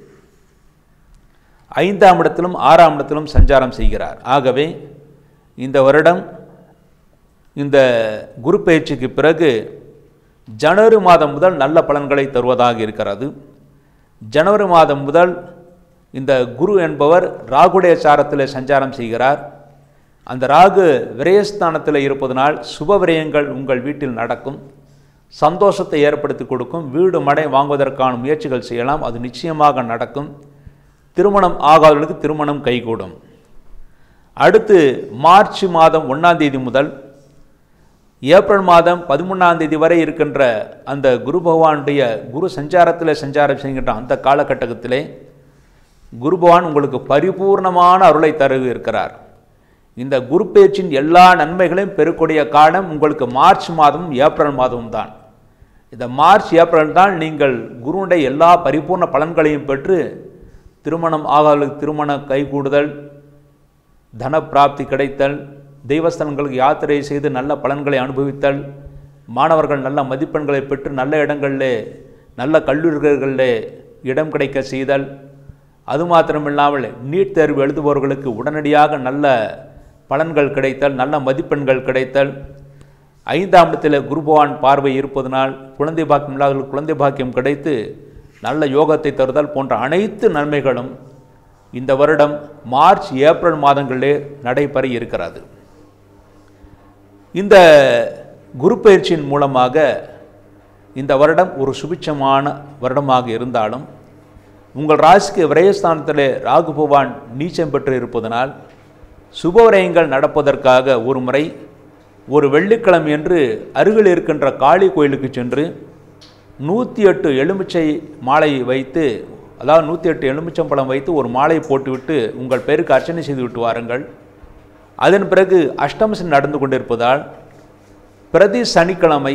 ஐந்தாம் இடத்திலும் ஆறாம் இடத்திலும் சஞ்சாரம் செய்கிறார் ஆகவே இந்த வருடம் இந்த குரு பயிற்சிக்கு பிறகு ஜனவரி மாதம் முதல் நல்ல பலன்களை தருவதாக இருக்கிறது ஜனவரி மாதம் முதல் இந்த குரு என்பவர் ராகுடைய சாரத்தில் சஞ்சாரம் செய்கிறார் அந்த ராகு விரயஸ்தானத்தில் இருப்பதனால் சுப விரயங்கள் உங்கள் வீட்டில் நடக்கும் சந்தோஷத்தை ஏற்படுத்தி கொடுக்கும் வீடு மடை வாங்குவதற்கான முயற்சிகள் செய்யலாம் அது நிச்சயமாக நடக்கும் திருமணம் ஆகாதவர்களுக்கு திருமணம் கைகூடும் அடுத்து மார்ச் மாதம் ஒன்றாம் தேதி முதல் ஏப்ரல் மாதம் பதிமூணாம் தேதி வரை இருக்கின்ற அந்த குரு பகவானுடைய குரு சஞ்சாரத்தில் சஞ்சாரம் செய்கின்ற அந்த காலகட்டத்திலே குரு பகவான் உங்களுக்கு பரிபூர்ணமான அருளை தருவி இருக்கிறார் இந்த குரு பேச்சின் எல்லா நன்மைகளையும் பெறக்கூடிய காலம் உங்களுக்கு மார்ச் மாதமும் ஏப்ரல் மாதமும் தான் இந்த மார்ச் ஏப்ரல் தான் நீங்கள் குருவுடைய எல்லா பரிபூர்ண பலன்களையும் பெற்று திருமணம் ஆகாதவர்களுக்கு திருமண கைகூடுதல் தன பிராப்தி கிடைத்தல் தெய்வஸ்தலங்களுக்கு யாத்திரை செய்து நல்ல பலன்களை அனுபவித்தல் மாணவர்கள் நல்ல மதிப்பெண்களை பெற்று நல்ல இடங்களிலே நல்ல கல்லூரிகளிலே இடம் கிடைக்க செய்தல் அது மாத்திரமில்லாமல் நீட் தேர்வு எழுதுபவர்களுக்கு உடனடியாக நல்ல பலன்கள் கிடைத்தல் நல்ல மதிப்பெண்கள் கிடைத்தல் ஐந்தாம் இடத்தில் குருபவான் பார்வை இருப்பதனால் குழந்தை பாக்கியம் இல்லாதவர்களுக்கு குழந்தை பாக்கியம் கிடைத்து நல்ல யோகத்தை தருதல் போன்ற அனைத்து நன்மைகளும் இந்த வருடம் மார்ச் ஏப்ரல் மாதங்களிலே நடைபெற இருக்கிறது இந்த குரு பயிற்சியின் மூலமாக இந்த வருடம் ஒரு சுபிட்சமான வருடமாக இருந்தாலும் உங்கள் ராசிக்கு விரயஸ்தானத்தில் ராகு பகவான் நீச்சம் பெற்று இருப்பதனால் சுபவிரயங்கள் நடப்பதற்காக ஒரு முறை ஒரு வெள்ளிக்கிழமை என்று அருகில் இருக்கின்ற காளி கோயிலுக்கு சென்று நூற்றி எட்டு எலுமிச்சை மாலை வைத்து அதாவது நூற்றி எட்டு எலுமிச்சம்பழம் வைத்து ஒரு மாலை போட்டுவிட்டு உங்கள் பெயருக்கு அர்ச்சனை செய்து விட்டு வாருங்கள் அதன் பிறகு அஷ்டமசன் நடந்து கொண்டிருப்பதால் பிரதி சனிக்கிழமை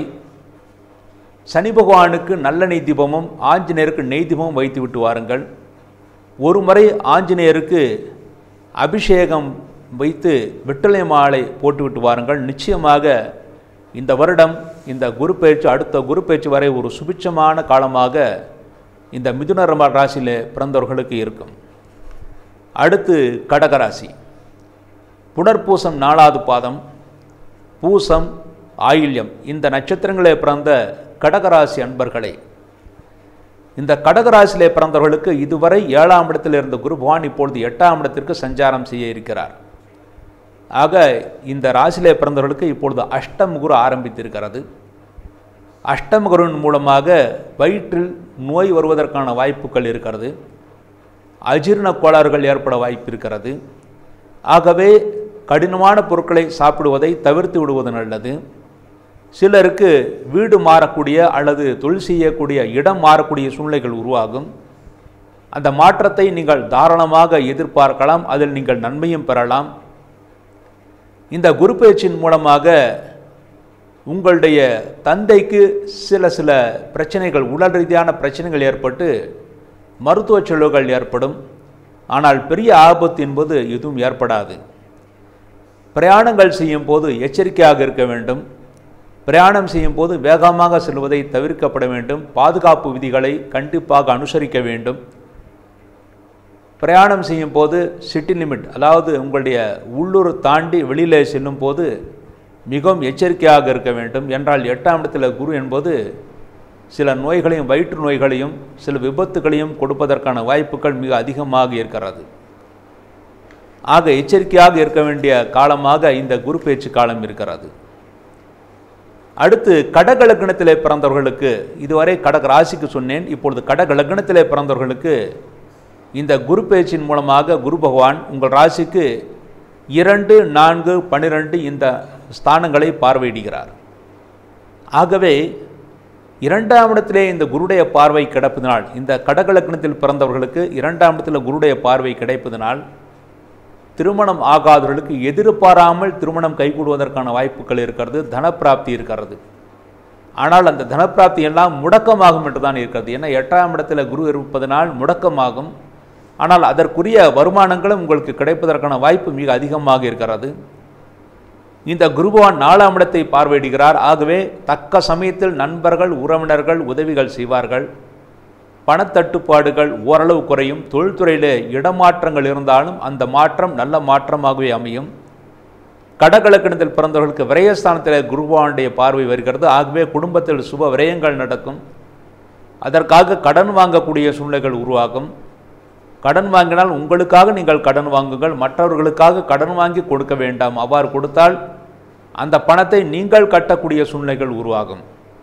சனி பகவானுக்கு நல்லெண்ணெய் தீபமும் ஆஞ்சநேயருக்கு நெய் தீபமும் வைத்து விட்டு வாருங்கள் ஒரு முறை ஆஞ்சநேயருக்கு அபிஷேகம் வைத்து வெற்றிலை மாலை போட்டுவிட்டு வாருங்கள் நிச்சயமாக இந்த வருடம் இந்த குரு பயிற்சி அடுத்த குரு பயிற்சி வரை ஒரு சுபிட்சமான காலமாக இந்த மிதுன ரம ராசியில் பிறந்தவர்களுக்கு இருக்கும் அடுத்து கடகராசி புனர்பூசம் நாலாவது பாதம் பூசம் ஆயில்யம் இந்த நட்சத்திரங்களே பிறந்த கடகராசி அன்பர்களே இந்த கடகராசியிலே பிறந்தவர்களுக்கு இதுவரை ஏழாம் இடத்தில் இருந்த குரு பகவான் இப்பொழுது எட்டாம் இடத்திற்கு சஞ்சாரம் செய்ய இருக்கிறார் ஆக இந்த ராசியிலே பிறந்தவர்களுக்கு இப்பொழுது அஷ்டம் குரு ஆரம்பித்திருக்கிறது அஷ்டம குருவின் மூலமாக வயிற்றில் நோய் வருவதற்கான வாய்ப்புகள் இருக்கிறது அஜீரண கோளாறுகள் ஏற்பட வாய்ப்பு இருக்கிறது ஆகவே கடினமான பொருட்களை சாப்பிடுவதை தவிர்த்து விடுவது நல்லது சிலருக்கு வீடு மாறக்கூடிய அல்லது தொழில் செய்யக்கூடிய இடம் மாறக்கூடிய சூழ்நிலைகள் உருவாகும் அந்த மாற்றத்தை நீங்கள் தாராளமாக எதிர்பார்க்கலாம் அதில் நீங்கள் நன்மையும் பெறலாம் இந்த குரு பயிற்சியின் மூலமாக உங்களுடைய தந்தைக்கு சில சில பிரச்சனைகள் உடல் ரீதியான பிரச்சனைகள் ஏற்பட்டு மருத்துவ செலவுகள் ஏற்படும் ஆனால் பெரிய ஆபத்து என்பது எதுவும் ஏற்படாது பிரயாணங்கள் செய்யும் போது எச்சரிக்கையாக இருக்க வேண்டும் பிரயாணம் செய்யும் போது வேகமாக செல்வதை தவிர்க்கப்பட வேண்டும் பாதுகாப்பு விதிகளை கண்டிப்பாக அனுசரிக்க வேண்டும் பிரயாணம் செய்யும் போது சிட்டி லிமிட் அதாவது உங்களுடைய உள்ளூர் தாண்டி வெளியில் செல்லும் போது மிகவும் எச்சரிக்கையாக இருக்க வேண்டும் என்றால் எட்டாம் இடத்துல குரு என்பது சில நோய்களையும் வயிற்று நோய்களையும் சில விபத்துகளையும் கொடுப்பதற்கான வாய்ப்புகள் மிக அதிகமாக இருக்கிறது ஆக எச்சரிக்கையாக இருக்க வேண்டிய காலமாக இந்த குரு பேச்சு காலம் இருக்கிறது அடுத்து கடக லக்னத்திலே பிறந்தவர்களுக்கு இதுவரை கடக ராசிக்கு சொன்னேன் இப்பொழுது கடக லக்னத்திலே பிறந்தவர்களுக்கு இந்த குரு பேச்சின் மூலமாக குரு பகவான் உங்கள் ராசிக்கு இரண்டு நான்கு பன்னிரெண்டு இந்த ஸ்தானங்களை பார்வையிடுகிறார் ஆகவே இரண்டாம் இடத்திலே இந்த குருடைய பார்வை கிடைப்பதனால் இந்த கடக லக்னத்தில் பிறந்தவர்களுக்கு இரண்டாம் இடத்தில் குருடைய பார்வை கிடைப்பதனால் திருமணம் ஆகாதவர்களுக்கு எதிர்பாராமல் திருமணம் கைகூடுவதற்கான வாய்ப்புகள் இருக்கிறது தனப்பிராப்தி இருக்கிறது ஆனால் அந்த தனப்பிராப்தி எல்லாம் முடக்கமாகும் என்று தான் இருக்கிறது ஏன்னா எட்டாம் இடத்துல குரு இருப்பதனால் முடக்கமாகும் ஆனால் அதற்குரிய வருமானங்களும் உங்களுக்கு கிடைப்பதற்கான வாய்ப்பு மிக அதிகமாக இருக்கிறது இந்த குருபவான் நாலாம் இடத்தை பார்வையிடுகிறார் ஆகவே தக்க சமயத்தில் நண்பர்கள் உறவினர்கள் உதவிகள் செய்வார்கள் பணத்தட்டுப்பாடுகள் ஓரளவு குறையும் தொழில்துறையில் இடமாற்றங்கள் இருந்தாலும் அந்த மாற்றம் நல்ல மாற்றமாகவே அமையும் கடகலக்கணத்தில் பிறந்தவர்களுக்கு விரயஸ்தானத்தில் குருபவானுடைய பார்வை வருகிறது ஆகவே குடும்பத்தில் சுப விரயங்கள் நடக்கும் அதற்காக கடன் வாங்கக்கூடிய சூழ்நிலைகள் உருவாகும் கடன் வாங்கினால் உங்களுக்காக நீங்கள் கடன் வாங்குங்கள் மற்றவர்களுக்காக கடன் வாங்கி கொடுக்க வேண்டாம் அவ்வாறு கொடுத்தால் அந்த பணத்தை நீங்கள் கட்டக்கூடிய சூழ்நிலைகள் உருவாகும்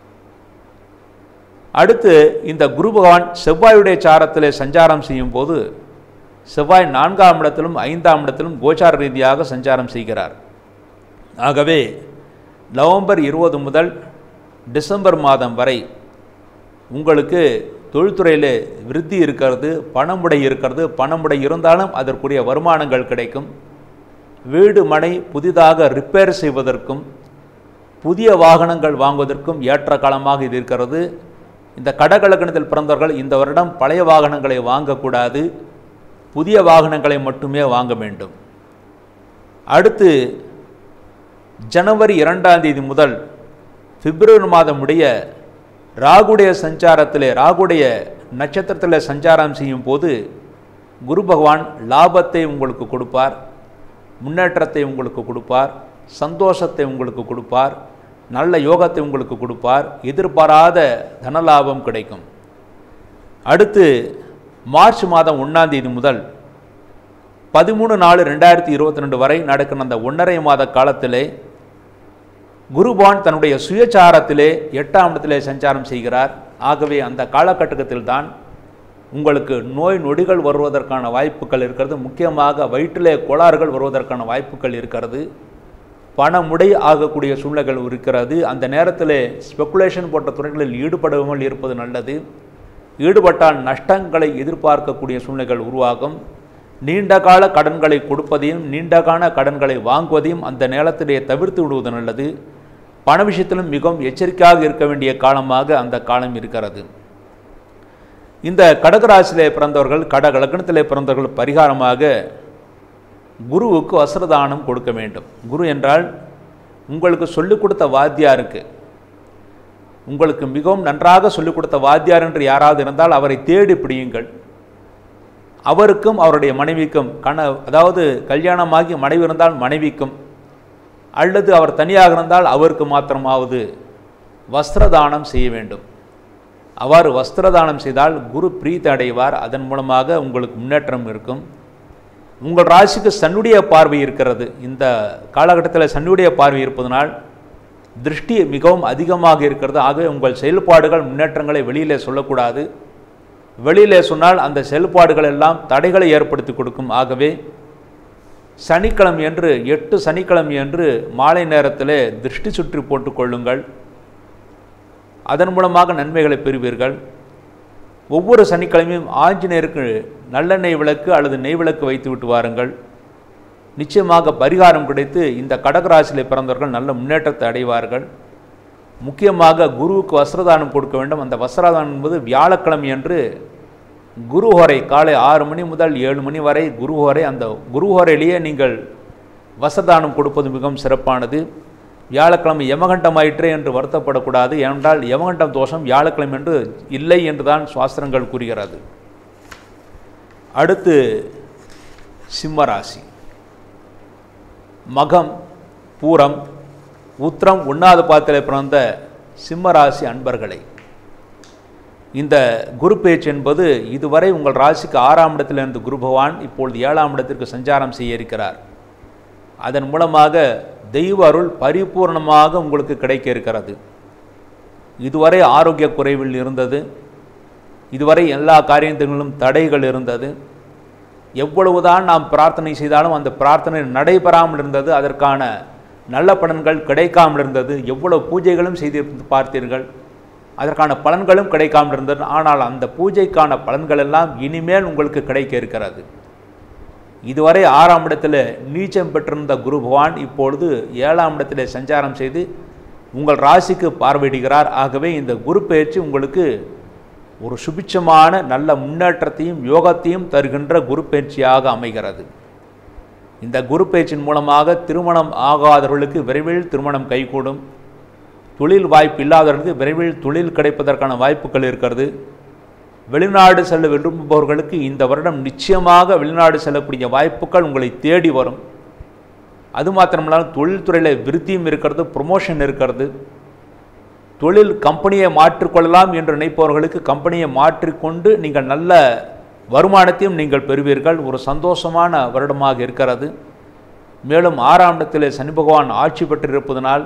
அடுத்து இந்த குரு பகவான் செவ்வாயுடைய சாரத்தில் சஞ்சாரம் செய்யும் போது செவ்வாய் நான்காம் இடத்திலும் ஐந்தாம் இடத்திலும் கோச்சார ரீதியாக சஞ்சாரம் செய்கிறார் ஆகவே நவம்பர் இருபது முதல் டிசம்பர் மாதம் வரை உங்களுக்கு தொழில்துறையில் விருத்தி இருக்கிறது பணமுடை இருக்கிறது பணமுடை இருந்தாலும் அதற்குரிய வருமானங்கள் கிடைக்கும் வீடு மனை புதிதாக ரிப்பேர் செய்வதற்கும் புதிய வாகனங்கள் வாங்குவதற்கும் ஏற்ற காலமாக இது இருக்கிறது இந்த கடகலக்கணத்தில் பிறந்தவர்கள் இந்த வருடம் பழைய வாகனங்களை வாங்கக்கூடாது புதிய வாகனங்களை மட்டுமே வாங்க வேண்டும் அடுத்து ஜனவரி இரண்டாம் தேதி முதல் பிப்ரவரி மாதம் உடைய ராகுடைய சஞ்சாரத்தில் ராகுடைய நட்சத்திரத்தில் சஞ்சாரம் செய்யும் போது குரு பகவான் லாபத்தை உங்களுக்கு கொடுப்பார் முன்னேற்றத்தை உங்களுக்கு கொடுப்பார் சந்தோஷத்தை உங்களுக்கு கொடுப்பார் நல்ல யோகத்தை உங்களுக்கு கொடுப்பார் எதிர்பாராத தனலாபம் கிடைக்கும் அடுத்து மார்ச் மாதம் ஒன்றாம் தேதி முதல் பதிமூணு நாலு ரெண்டாயிரத்தி இருபத்தி ரெண்டு வரை நடக்கிற அந்த ஒன்றரை மாத காலத்திலே குருபான் தன்னுடைய சுயச்சாரத்திலே எட்டாம் இடத்திலே சஞ்சாரம் செய்கிறார் ஆகவே அந்த காலகட்டத்தில் தான் உங்களுக்கு நோய் நொடிகள் வருவதற்கான வாய்ப்புகள் இருக்கிறது முக்கியமாக வயிற்றிலே கோளாறுகள் வருவதற்கான வாய்ப்புகள் இருக்கிறது பணமுடை ஆகக்கூடிய சூழ்நிலைகள் இருக்கிறது அந்த நேரத்தில் ஸ்பெகுலேஷன் போன்ற துறைகளில் ஈடுபடாமல் இருப்பது நல்லது ஈடுபட்டால் நஷ்டங்களை எதிர்பார்க்கக்கூடிய சூழ்நிலைகள் உருவாகும் நீண்டகால கடன்களை கொடுப்பதையும் நீண்டகால கடன்களை வாங்குவதையும் அந்த நேரத்திலே தவிர்த்து விடுவது நல்லது பண விஷயத்திலும் மிகவும் எச்சரிக்கையாக இருக்க வேண்டிய காலமாக அந்த காலம் இருக்கிறது இந்த கடகராசியிலே பிறந்தவர்கள் கடக லக்னத்திலே பிறந்தவர்கள் பரிகாரமாக குருவுக்கு வஸ்திரதானம் கொடுக்க வேண்டும் குரு என்றால் உங்களுக்கு சொல்லிக் கொடுத்த வாத்தியாருக்கு உங்களுக்கு மிகவும் நன்றாக சொல்லிக் கொடுத்த வாத்தியார் என்று யாராவது இருந்தால் அவரை தேடி பிடியுங்கள் அவருக்கும் அவருடைய மனைவிக்கும் கண அதாவது கல்யாணமாகி மனைவி இருந்தால் மனைவிக்கும் அல்லது அவர் தனியாக இருந்தால் அவருக்கு மாத்திரமாவது வஸ்திரதானம் செய்ய வேண்டும் அவ்வாறு வஸ்திரதானம் செய்தால் குரு பிரீத்தி அடைவார் அதன் மூலமாக உங்களுக்கு முன்னேற்றம் இருக்கும் உங்கள் ராசிக்கு சன்னுடைய பார்வை இருக்கிறது இந்த காலகட்டத்தில் சன்னுடைய பார்வை இருப்பதனால் திருஷ்டி மிகவும் அதிகமாக இருக்கிறது ஆகவே உங்கள் செயல்பாடுகள் முன்னேற்றங்களை வெளியிலே சொல்லக்கூடாது வெளியிலே சொன்னால் அந்த செயல்பாடுகள் எல்லாம் தடைகளை ஏற்படுத்தி கொடுக்கும் ஆகவே சனிக்கிழமை என்று எட்டு சனிக்கிழமை என்று மாலை நேரத்திலே திருஷ்டி சுற்றி போட்டுக் கொள்ளுங்கள் அதன் மூலமாக நன்மைகளை பெறுவீர்கள் ஒவ்வொரு சனிக்கிழமையும் ஆஞ்சநேயருக்கு நல்லெண்ணெய் விளக்கு அல்லது நெய் விளக்கு வைத்து விட்டு வாருங்கள் நிச்சயமாக பரிகாரம் கிடைத்து இந்த கடகராசியில் பிறந்தவர்கள் நல்ல முன்னேற்றத்தை அடைவார்கள் முக்கியமாக குருவுக்கு வஸ்திரதானம் கொடுக்க வேண்டும் அந்த வஸ்திரதானம் என்பது வியாழக்கிழமை என்று குருஹோரை காலை ஆறு மணி முதல் ஏழு மணி வரை குருஹோரை அந்த குருஹோரையிலேயே நீங்கள் வஸ்திரதானம் கொடுப்பது மிகவும் சிறப்பானது வியாழக்கிழமை யமகண்டமாயிற்றே என்று வருத்தப்படக்கூடாது ஏனென்றால் யமகண்டம் தோஷம் வியாழக்கிழமை என்று இல்லை என்று தான் சாஸ்திரங்கள் கூறுகிறது அடுத்து சிம்மராசி மகம் பூரம் உத்திரம் உண்ணாத பாத்திர பிறந்த சிம்மராசி அன்பர்களை இந்த குரு பேச்சு என்பது இதுவரை உங்கள் ராசிக்கு ஆறாம் இடத்தில் இருந்த குரு பகவான் இப்பொழுது ஏழாம் இடத்திற்கு சஞ்சாரம் செய்ய இருக்கிறார் அதன் மூலமாக தெய்வ அருள் பரிபூர்ணமாக உங்களுக்கு கிடைக்க இருக்கிறது இதுவரை ஆரோக்கிய குறைவில் இருந்தது இதுவரை எல்லா காரியங்களிலும் தடைகள் இருந்தது எவ்வளவுதான் நாம் பிரார்த்தனை செய்தாலும் அந்த பிரார்த்தனை நடைபெறாமல் இருந்தது அதற்கான நல்ல பலன்கள் கிடைக்காமல் இருந்தது எவ்வளவு பூஜைகளும் செய்து பார்த்தீர்கள் அதற்கான பலன்களும் கிடைக்காமல் இருந்தது ஆனால் அந்த பூஜைக்கான பலன்கள் எல்லாம் இனிமேல் உங்களுக்கு கிடைக்க இருக்கிறது இதுவரை ஆறாம் இடத்தில் நீச்சம் பெற்றிருந்த குரு பகவான் இப்பொழுது ஏழாம் இடத்திலே சஞ்சாரம் செய்து உங்கள் ராசிக்கு பார்வையிடுகிறார் ஆகவே இந்த குரு பயிற்சி உங்களுக்கு ஒரு சுபிட்சமான நல்ல முன்னேற்றத்தையும் யோகத்தையும் தருகின்ற குரு பயிற்சியாக அமைகிறது இந்த குரு பயிற்சியின் மூலமாக திருமணம் ஆகாதவர்களுக்கு விரைவில் திருமணம் கைகூடும் தொழில் வாய்ப்பு இல்லாதவர்களுக்கு விரைவில் தொழில் கிடைப்பதற்கான வாய்ப்புகள் இருக்கிறது வெளிநாடு செல்ல விரும்புபவர்களுக்கு இந்த வருடம் நிச்சயமாக வெளிநாடு செல்லக்கூடிய வாய்ப்புகள் உங்களை தேடி வரும் அது மாத்திரமில்லாமல் தொழில்துறையில் விருத்தியும் இருக்கிறது ப்ரொமோஷன் இருக்கிறது தொழில் கம்பெனியை மாற்றிக்கொள்ளலாம் என்று நினைப்பவர்களுக்கு கம்பெனியை மாற்றிக்கொண்டு நீங்கள் நல்ல வருமானத்தையும் நீங்கள் பெறுவீர்கள் ஒரு சந்தோஷமான வருடமாக இருக்கிறது மேலும் ஆறாம் இடத்திலே சனி பகவான் ஆட்சி பெற்றிருப்பதனால்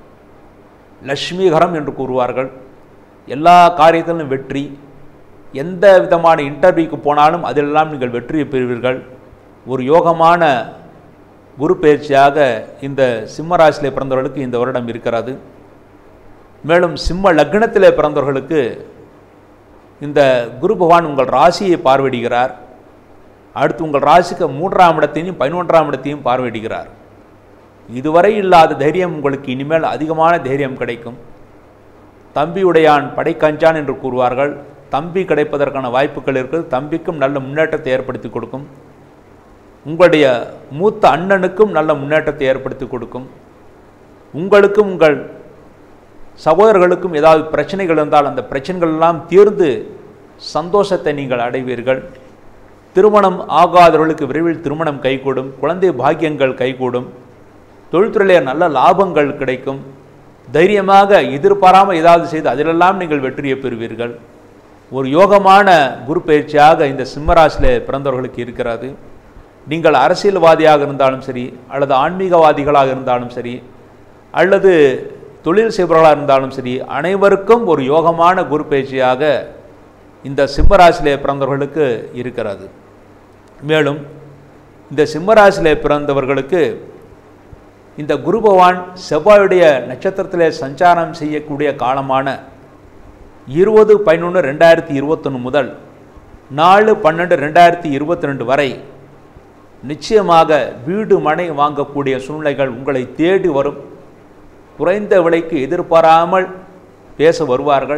லட்சுமிகரம் என்று கூறுவார்கள் எல்லா காரியத்திலும் வெற்றி எந்த விதமான இன்டர்வியூக்கு போனாலும் அதிலெல்லாம் நீங்கள் வெற்றியை பெறுவீர்கள் ஒரு யோகமான குரு பயிற்சியாக இந்த சிம்ம ராசியிலே பிறந்தவர்களுக்கு இந்த வருடம் இருக்கிறது மேலும் சிம்ம லக்னத்திலே பிறந்தவர்களுக்கு இந்த குரு பகவான் உங்கள் ராசியை பார்வையிடுகிறார் அடுத்து உங்கள் ராசிக்கு மூன்றாம் இடத்தையும் பதினொன்றாம் இடத்தையும் பார்வையிடுகிறார் இதுவரை இல்லாத தைரியம் உங்களுக்கு இனிமேல் அதிகமான தைரியம் கிடைக்கும் தம்பியுடையான் படைக்கஞ்சான் என்று கூறுவார்கள் தம்பி கிடைப்பதற்கான வாய்ப்புகள் இருக்குது தம்பிக்கும் நல்ல முன்னேற்றத்தை ஏற்படுத்தி கொடுக்கும் உங்களுடைய மூத்த அண்ணனுக்கும் நல்ல முன்னேற்றத்தை ஏற்படுத்தி கொடுக்கும் உங்களுக்கும் உங்கள் சகோதரர்களுக்கும் ஏதாவது பிரச்சனைகள் இருந்தால் அந்த பிரச்சனைகள் எல்லாம் தீர்ந்து சந்தோஷத்தை நீங்கள் அடைவீர்கள் திருமணம் ஆகாதவர்களுக்கு விரைவில் திருமணம் கைகூடும் குழந்தை பாக்கியங்கள் கைகூடும் தொழில்துறையிலே நல்ல லாபங்கள் கிடைக்கும் தைரியமாக எதிர்பாராமல் ஏதாவது செய்து அதிலெல்லாம் நீங்கள் வெற்றியை பெறுவீர்கள் ஒரு யோகமான குரு பயிற்சியாக இந்த சிம்மராசியில் பிறந்தவர்களுக்கு இருக்கிறது நீங்கள் அரசியல்வாதியாக இருந்தாலும் சரி அல்லது ஆன்மீகவாதிகளாக இருந்தாலும் சரி அல்லது தொழில் செய்பவர்களாக இருந்தாலும் சரி அனைவருக்கும் ஒரு யோகமான குரு பயிற்சியாக இந்த சிம்மராசியிலே பிறந்தவர்களுக்கு இருக்கிறது மேலும் இந்த சிம்மராசியிலே பிறந்தவர்களுக்கு இந்த குரு பகவான் செவ்வாயுடைய நட்சத்திரத்திலே சஞ்சாரம் செய்யக்கூடிய காலமான இருபது பதினொன்று ரெண்டாயிரத்தி இருபத்தொன்று முதல் நாலு பன்னெண்டு ரெண்டாயிரத்தி இருபத்தி ரெண்டு வரை நிச்சயமாக வீடு மனை வாங்கக்கூடிய சூழ்நிலைகள் உங்களை தேடி வரும் குறைந்த விலைக்கு எதிர்பாராமல் பேச வருவார்கள்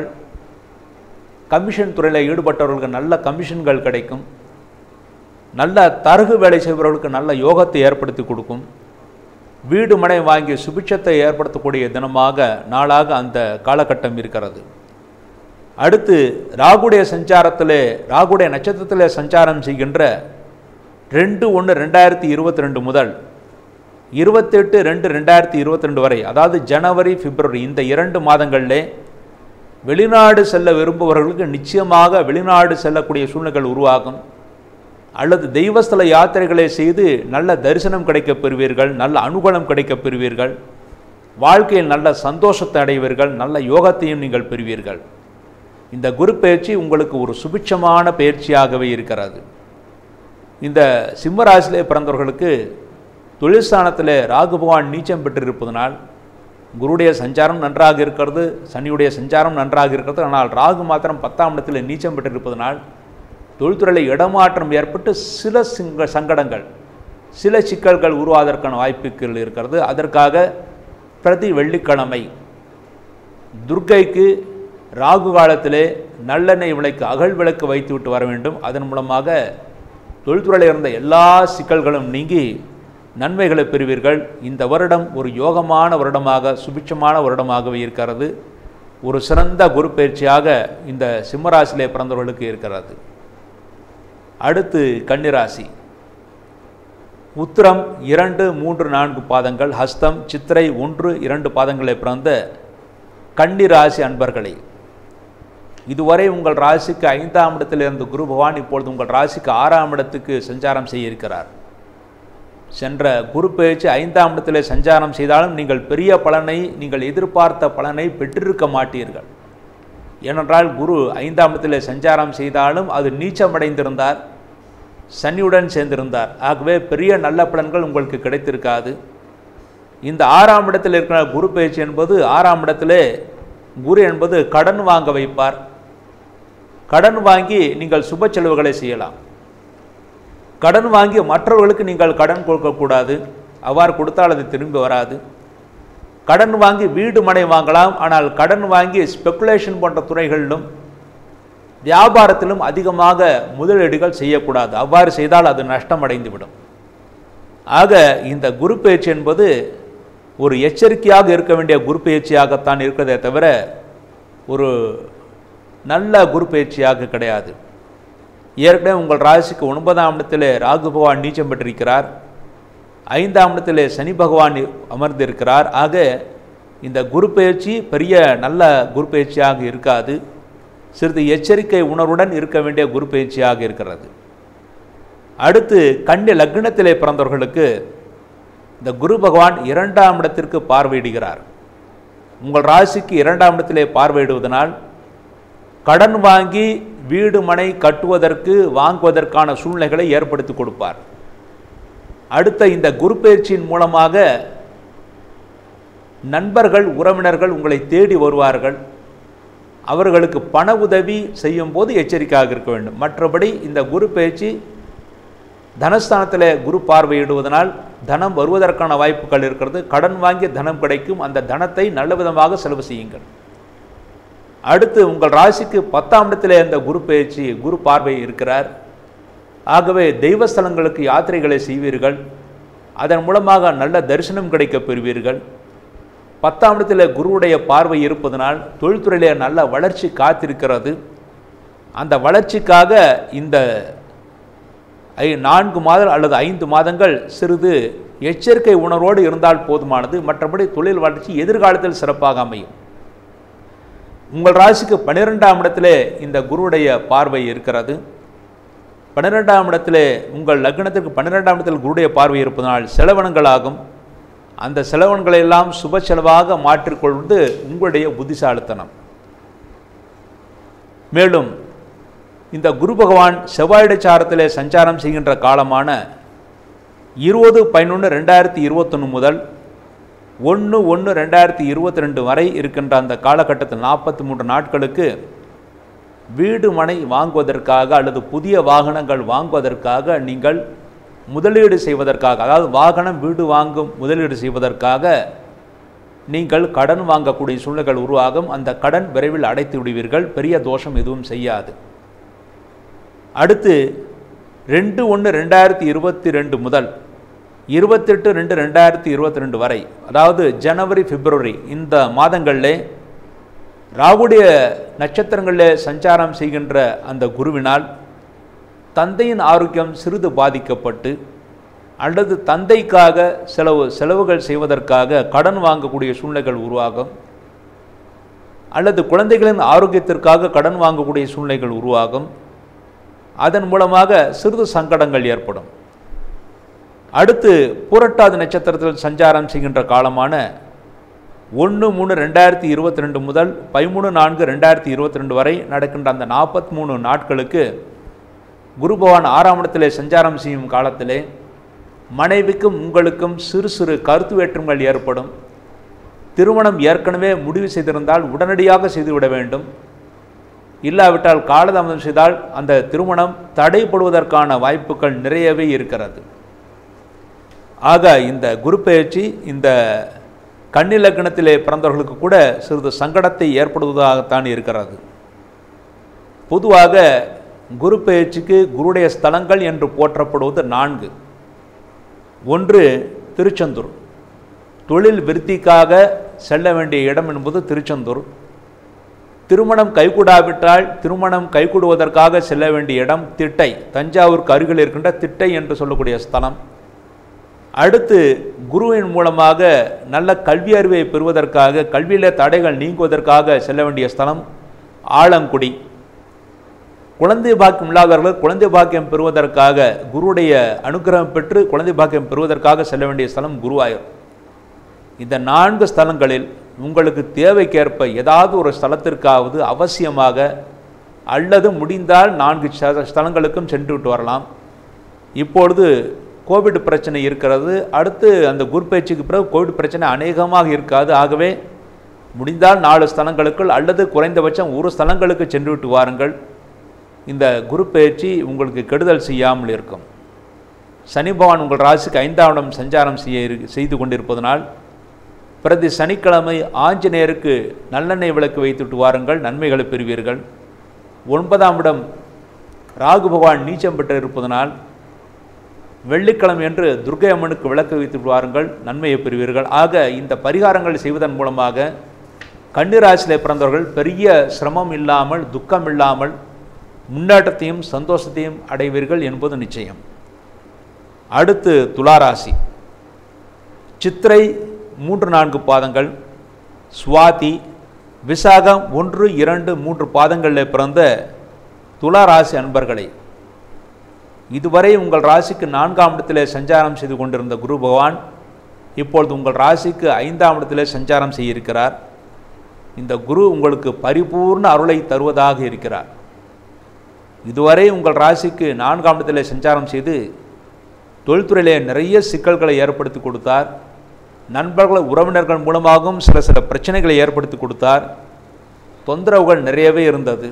கமிஷன் துறையில் ஈடுபட்டவர்களுக்கு நல்ல கமிஷன்கள் கிடைக்கும் நல்ல தரகு வேலை செய்பவர்களுக்கு நல்ல யோகத்தை ஏற்படுத்தி கொடுக்கும் வீடு மனை வாங்கி சுபிட்சத்தை ஏற்படுத்தக்கூடிய தினமாக நாளாக அந்த காலகட்டம் இருக்கிறது அடுத்து ராகுடைய சஞ்சாரத்திலே ராகுடைய நட்சத்திரத்திலே சஞ்சாரம் செய்கின்ற ரெண்டு ஒன்று ரெண்டாயிரத்தி இருபத்தி ரெண்டு முதல் இருபத்தெட்டு ரெண்டு ரெண்டாயிரத்தி இருபத்தி ரெண்டு வரை அதாவது ஜனவரி பிப்ரவரி இந்த இரண்டு மாதங்களிலே வெளிநாடு செல்ல விரும்புபவர்களுக்கு நிச்சயமாக வெளிநாடு செல்லக்கூடிய சூழ்நிலைகள் உருவாகும் அல்லது தெய்வஸ்தல யாத்திரைகளை செய்து நல்ல தரிசனம் கிடைக்கப் பெறுவீர்கள் நல்ல அனுகூலம் கிடைக்கப் பெறுவீர்கள் வாழ்க்கையில் நல்ல சந்தோஷத்தை அடைவீர்கள் நல்ல யோகத்தையும் நீங்கள் பெறுவீர்கள் இந்த குரு பயிற்சி உங்களுக்கு ஒரு சுபிட்சமான பயிற்சியாகவே இருக்கிறது இந்த சிம்மராசிலே பிறந்தவர்களுக்கு தொழிற்ஸ்தானத்தில் ராகு பகவான் நீச்சம் பெற்றிருப்பதனால் குருடைய சஞ்சாரம் நன்றாக இருக்கிறது சனியுடைய சஞ்சாரம் நன்றாக இருக்கிறது ஆனால் ராகு மாத்திரம் பத்தாம் இடத்தில் நீச்சம் பெற்றிருப்பதனால் தொழில்துறையில் இடமாற்றம் ஏற்பட்டு சில சிங்க சங்கடங்கள் சில சிக்கல்கள் உருவாவதற்கான வாய்ப்புகள் இருக்கிறது அதற்காக பிரதி வெள்ளிக்கிழமை துர்க்கைக்கு ராகு காலத்திலே நல்லெண்ணெய் விளக்கு அகல் விளக்கு வைத்துவிட்டு வர வேண்டும் அதன் மூலமாக தொழில்துறையில் இருந்த எல்லா சிக்கல்களும் நீங்கி நன்மைகளை பெறுவீர்கள் இந்த வருடம் ஒரு யோகமான வருடமாக சுபிட்சமான வருடமாகவே இருக்கிறது ஒரு சிறந்த குரு பயிற்சியாக இந்த சிம்மராசியிலே பிறந்தவர்களுக்கு இருக்கிறது அடுத்து கன்னிராசி உத்திரம் இரண்டு மூன்று நான்கு பாதங்கள் ஹஸ்தம் சித்திரை ஒன்று இரண்டு பாதங்களை பிறந்த கன்னிராசி அன்பர்களே இதுவரை உங்கள் ராசிக்கு ஐந்தாம் இடத்தில் இருந்த குரு பகவான் இப்பொழுது உங்கள் ராசிக்கு ஆறாம் இடத்துக்கு சஞ்சாரம் செய்ய இருக்கிறார் சென்ற குரு பயிற்சி ஐந்தாம் இடத்திலே சஞ்சாரம் செய்தாலும் நீங்கள் பெரிய பலனை நீங்கள் எதிர்பார்த்த பலனை பெற்றிருக்க மாட்டீர்கள் ஏனென்றால் குரு ஐந்தாம் இடத்திலே சஞ்சாரம் செய்தாலும் அது நீச்சமடைந்திருந்தார் சனியுடன் சேர்ந்திருந்தார் ஆகவே பெரிய நல்ல பலன்கள் உங்களுக்கு கிடைத்திருக்காது இந்த ஆறாம் இடத்தில் இருக்கிற குரு பயிற்சி என்பது ஆறாம் இடத்திலே குரு என்பது கடன் வாங்க வைப்பார் கடன் வாங்கி நீங்கள் சுப செலவுகளை செய்யலாம் கடன் வாங்கி மற்றவர்களுக்கு நீங்கள் கடன் கொடுக்கக்கூடாது அவ்வாறு கொடுத்தால் அது திரும்பி வராது கடன் வாங்கி வீடு மனை வாங்கலாம் ஆனால் கடன் வாங்கி ஸ்பெக்குலேஷன் போன்ற துறைகளிலும் வியாபாரத்திலும் அதிகமாக முதலீடுகள் செய்யக்கூடாது அவ்வாறு செய்தால் அது நஷ்டம் அடைந்துவிடும் ஆக இந்த குரு பயிற்சி என்பது ஒரு எச்சரிக்கையாக இருக்க வேண்டிய குரு பயிற்சியாகத்தான் இருக்கிறதே தவிர ஒரு நல்ல குரு பயிற்சியாக கிடையாது ஏற்கனவே உங்கள் ராசிக்கு ஒன்பதாம் இடத்திலே ராகு பகவான் நீச்சம் பெற்றிருக்கிறார் ஐந்தாம் இடத்திலே சனி பகவான் அமர்ந்திருக்கிறார் ஆக இந்த குரு பயிற்சி பெரிய நல்ல குரு பயிற்சியாக இருக்காது சிறிது எச்சரிக்கை உணர்வுடன் இருக்க வேண்டிய குரு பயிற்சியாக இருக்கிறது அடுத்து கன்னி லக்னத்திலே பிறந்தவர்களுக்கு இந்த குரு பகவான் இரண்டாம் இடத்திற்கு பார்வையிடுகிறார் உங்கள் ராசிக்கு இரண்டாம் இடத்திலே பார்வையிடுவதனால் கடன் வாங்கி வீடு மனை கட்டுவதற்கு வாங்குவதற்கான சூழ்நிலைகளை ஏற்படுத்தி கொடுப்பார் அடுத்த இந்த குரு பயிற்சியின் மூலமாக நண்பர்கள் உறவினர்கள் உங்களை தேடி வருவார்கள் அவர்களுக்கு பண உதவி செய்யும் போது எச்சரிக்கையாக இருக்க வேண்டும் மற்றபடி இந்த குரு பயிற்சி தனஸ்தானத்தில் குரு பார்வையிடுவதனால் தனம் வருவதற்கான வாய்ப்புகள் இருக்கிறது கடன் வாங்கி தனம் கிடைக்கும் அந்த தனத்தை நல்ல விதமாக செலவு செய்யுங்கள் அடுத்து உங்கள் ராசிக்கு பத்தாம் இடத்திலே அந்த குரு பயிற்சி குரு பார்வை இருக்கிறார் ஆகவே தெய்வஸ்தலங்களுக்கு யாத்திரைகளை செய்வீர்கள் அதன் மூலமாக நல்ல தரிசனம் கிடைக்கப் பெறுவீர்கள் பத்தாம் இடத்தில் குருவுடைய பார்வை இருப்பதனால் தொழில்துறையிலே நல்ல வளர்ச்சி காத்திருக்கிறது அந்த வளர்ச்சிக்காக இந்த ஐ நான்கு மாதம் அல்லது ஐந்து மாதங்கள் சிறிது எச்சரிக்கை உணர்வோடு இருந்தால் போதுமானது மற்றபடி தொழில் வளர்ச்சி எதிர்காலத்தில் சிறப்பாக அமையும் உங்கள் ராசிக்கு பன்னிரெண்டாம் இடத்திலே இந்த குருவுடைய பார்வை இருக்கிறது பன்னிரெண்டாம் இடத்திலே உங்கள் லக்னத்திற்கு பன்னிரெண்டாம் இடத்தில் குருடைய பார்வை இருப்பதனால் செலவனங்களாகும் அந்த செலவன்களை எல்லாம் சுப செலவாக மாற்றிக்கொள்வது உங்களுடைய புத்திசாலித்தனம் மேலும் இந்த குரு பகவான் செவ்வாயிடச்சாரத்திலே சஞ்சாரம் செய்கின்ற காலமான இருபது பதினொன்று ரெண்டாயிரத்தி இருபத்தொன்று முதல் ஒன்று ஒன்று ரெண்டாயிரத்தி இருபத்தி ரெண்டு வரை இருக்கின்ற அந்த காலகட்டத்தில் நாற்பத்தி மூன்று நாட்களுக்கு வீடு மனை வாங்குவதற்காக அல்லது புதிய வாகனங்கள் வாங்குவதற்காக நீங்கள் முதலீடு செய்வதற்காக அதாவது வாகனம் வீடு வாங்கும் முதலீடு செய்வதற்காக நீங்கள் கடன் வாங்கக்கூடிய சூழ்நிலைகள் உருவாகும் அந்த கடன் விரைவில் அடைத்து விடுவீர்கள் பெரிய தோஷம் எதுவும் செய்யாது அடுத்து ரெண்டு ஒன்று ரெண்டாயிரத்தி இருபத்தி ரெண்டு முதல் இருபத்தெட்டு ரெண்டு ரெண்டாயிரத்தி இருபத்தி ரெண்டு வரை அதாவது ஜனவரி பிப்ரவரி இந்த மாதங்களில் ராகுடைய நட்சத்திரங்களில் சஞ்சாரம் செய்கின்ற அந்த குருவினால் தந்தையின் ஆரோக்கியம் சிறிது பாதிக்கப்பட்டு அல்லது தந்தைக்காக செலவு செலவுகள் செய்வதற்காக கடன் வாங்கக்கூடிய சூழ்நிலைகள் உருவாகும் அல்லது குழந்தைகளின் ஆரோக்கியத்திற்காக கடன் வாங்கக்கூடிய சூழ்நிலைகள் உருவாகும் அதன் மூலமாக சிறிது சங்கடங்கள் ஏற்படும் அடுத்து புரட்டாதி நட்சத்திரத்தில் சஞ்சாரம் செய்கின்ற காலமான ஒன்று மூணு ரெண்டாயிரத்தி இருபத்தி ரெண்டு முதல் பதிமூணு நான்கு ரெண்டாயிரத்தி இருபத்தி ரெண்டு வரை நடக்கின்ற அந்த நாற்பத்தி மூணு நாட்களுக்கு குரு பகவான் ஆறாம் இடத்திலே சஞ்சாரம் செய்யும் காலத்திலே மனைவிக்கும் உங்களுக்கும் சிறு சிறு கருத்து வேற்றுமைகள் ஏற்படும் திருமணம் ஏற்கனவே முடிவு செய்திருந்தால் உடனடியாக செய்துவிட வேண்டும் இல்லாவிட்டால் காலதாமதம் செய்தால் அந்த திருமணம் தடைப்படுவதற்கான வாய்ப்புகள் நிறையவே இருக்கிறது ஆக இந்த குரு பெயர்ச்சி இந்த கன்னி லக்னத்திலே பிறந்தவர்களுக்கு கூட சிறிது சங்கடத்தை ஏற்படுவதாகத்தான் இருக்கிறது பொதுவாக குரு பெயர்ச்சிக்கு குருடைய ஸ்தலங்கள் என்று போற்றப்படுவது நான்கு ஒன்று திருச்செந்தூர் தொழில் விருத்திக்காக செல்ல வேண்டிய இடம் என்பது திருச்செந்தூர் திருமணம் கைகூடாவிட்டால் திருமணம் கைகூடுவதற்காக செல்ல வேண்டிய இடம் திட்டை தஞ்சாவூருக்கு அருகில் இருக்கின்ற திட்டை என்று சொல்லக்கூடிய ஸ்தலம் அடுத்து குருவின் மூலமாக நல்ல கல்வி அறிவை பெறுவதற்காக கல்வியில் தடைகள் நீங்குவதற்காக செல்ல வேண்டிய ஸ்தலம் ஆலங்குடி குழந்தை பாக்கியம் இல்லாதவர்கள் குழந்தை பாக்கியம் பெறுவதற்காக குருவுடைய அனுகிரகம் பெற்று குழந்தை பாக்கியம் பெறுவதற்காக செல்ல வேண்டிய ஸ்தலம் குருவாயூர் இந்த நான்கு ஸ்தலங்களில் உங்களுக்கு தேவைக்கேற்ப ஏதாவது ஒரு ஸ்தலத்திற்காவது அவசியமாக அல்லது முடிந்தால் நான்கு ஸ்த- ஸ்தலங்களுக்கும் சென்று விட்டு வரலாம் இப்பொழுது கோவிட் பிரச்சனை இருக்கிறது அடுத்து அந்த குரு பயிற்சிக்கு பிறகு கோவிட் பிரச்சனை அநேகமாக இருக்காது ஆகவே முடிந்தால் நாலு ஸ்தலங்களுக்குள் அல்லது குறைந்தபட்சம் ஒரு ஸ்தலங்களுக்கு சென்று விட்டு வாருங்கள் இந்த குரு பயிற்சி உங்களுக்கு கெடுதல் செய்யாமல் இருக்கும் சனி பகவான் உங்கள் ராசிக்கு ஐந்தாம் இடம் சஞ்சாரம் செய்ய இரு- செய்து கொண்டிருப்பதனால் பிரதி சனிக்கிழமை ஆஞ்சநேயருக்கு நல்லெண்ணெய் விளக்கு வைத்துட்டு வாருங்கள் நன்மைகளை பெறுவீர்கள் ஒன்பதாம் இடம் ராகு பகவான் நீச்சம் பெற்று இருப்பதனால் வெள்ளிக்கிழமை என்று துர்க்கை அம்மனுக்கு விளக்கு வைத்துட்டு வாருங்கள் நன்மையை பெறுவீர்கள் ஆக இந்த பரிகாரங்கள் செய்வதன் மூலமாக கன்னிராசியிலே பிறந்தவர்கள் பெரிய சிரமம் இல்லாமல் துக்கம் இல்லாமல் முன்னேற்றத்தையும் சந்தோஷத்தையும் அடைவீர்கள் என்பது நிச்சயம் அடுத்து துளாராசி சித்திரை மூன்று நான்கு பாதங்கள் சுவாதி விசாகம் ஒன்று இரண்டு மூன்று பாதங்களில் பிறந்த துலா ராசி அன்பர்களை இதுவரை உங்கள் ராசிக்கு நான்காம் இடத்திலே சஞ்சாரம் செய்து கொண்டிருந்த குரு பகவான் இப்பொழுது உங்கள் ராசிக்கு ஐந்தாம் இடத்திலே சஞ்சாரம் செய்ய இருக்கிறார் இந்த குரு உங்களுக்கு பரிபூர்ண அருளை தருவதாக இருக்கிறார் இதுவரை உங்கள் ராசிக்கு நான்காம் இடத்திலே சஞ்சாரம் செய்து தொழில்துறையிலே நிறைய சிக்கல்களை ஏற்படுத்தி கொடுத்தார் நண்பர்கள் உறவினர்கள் மூலமாகவும் சில சில பிரச்சனைகளை ஏற்படுத்தி கொடுத்தார் தொந்தரவுகள் நிறையவே இருந்தது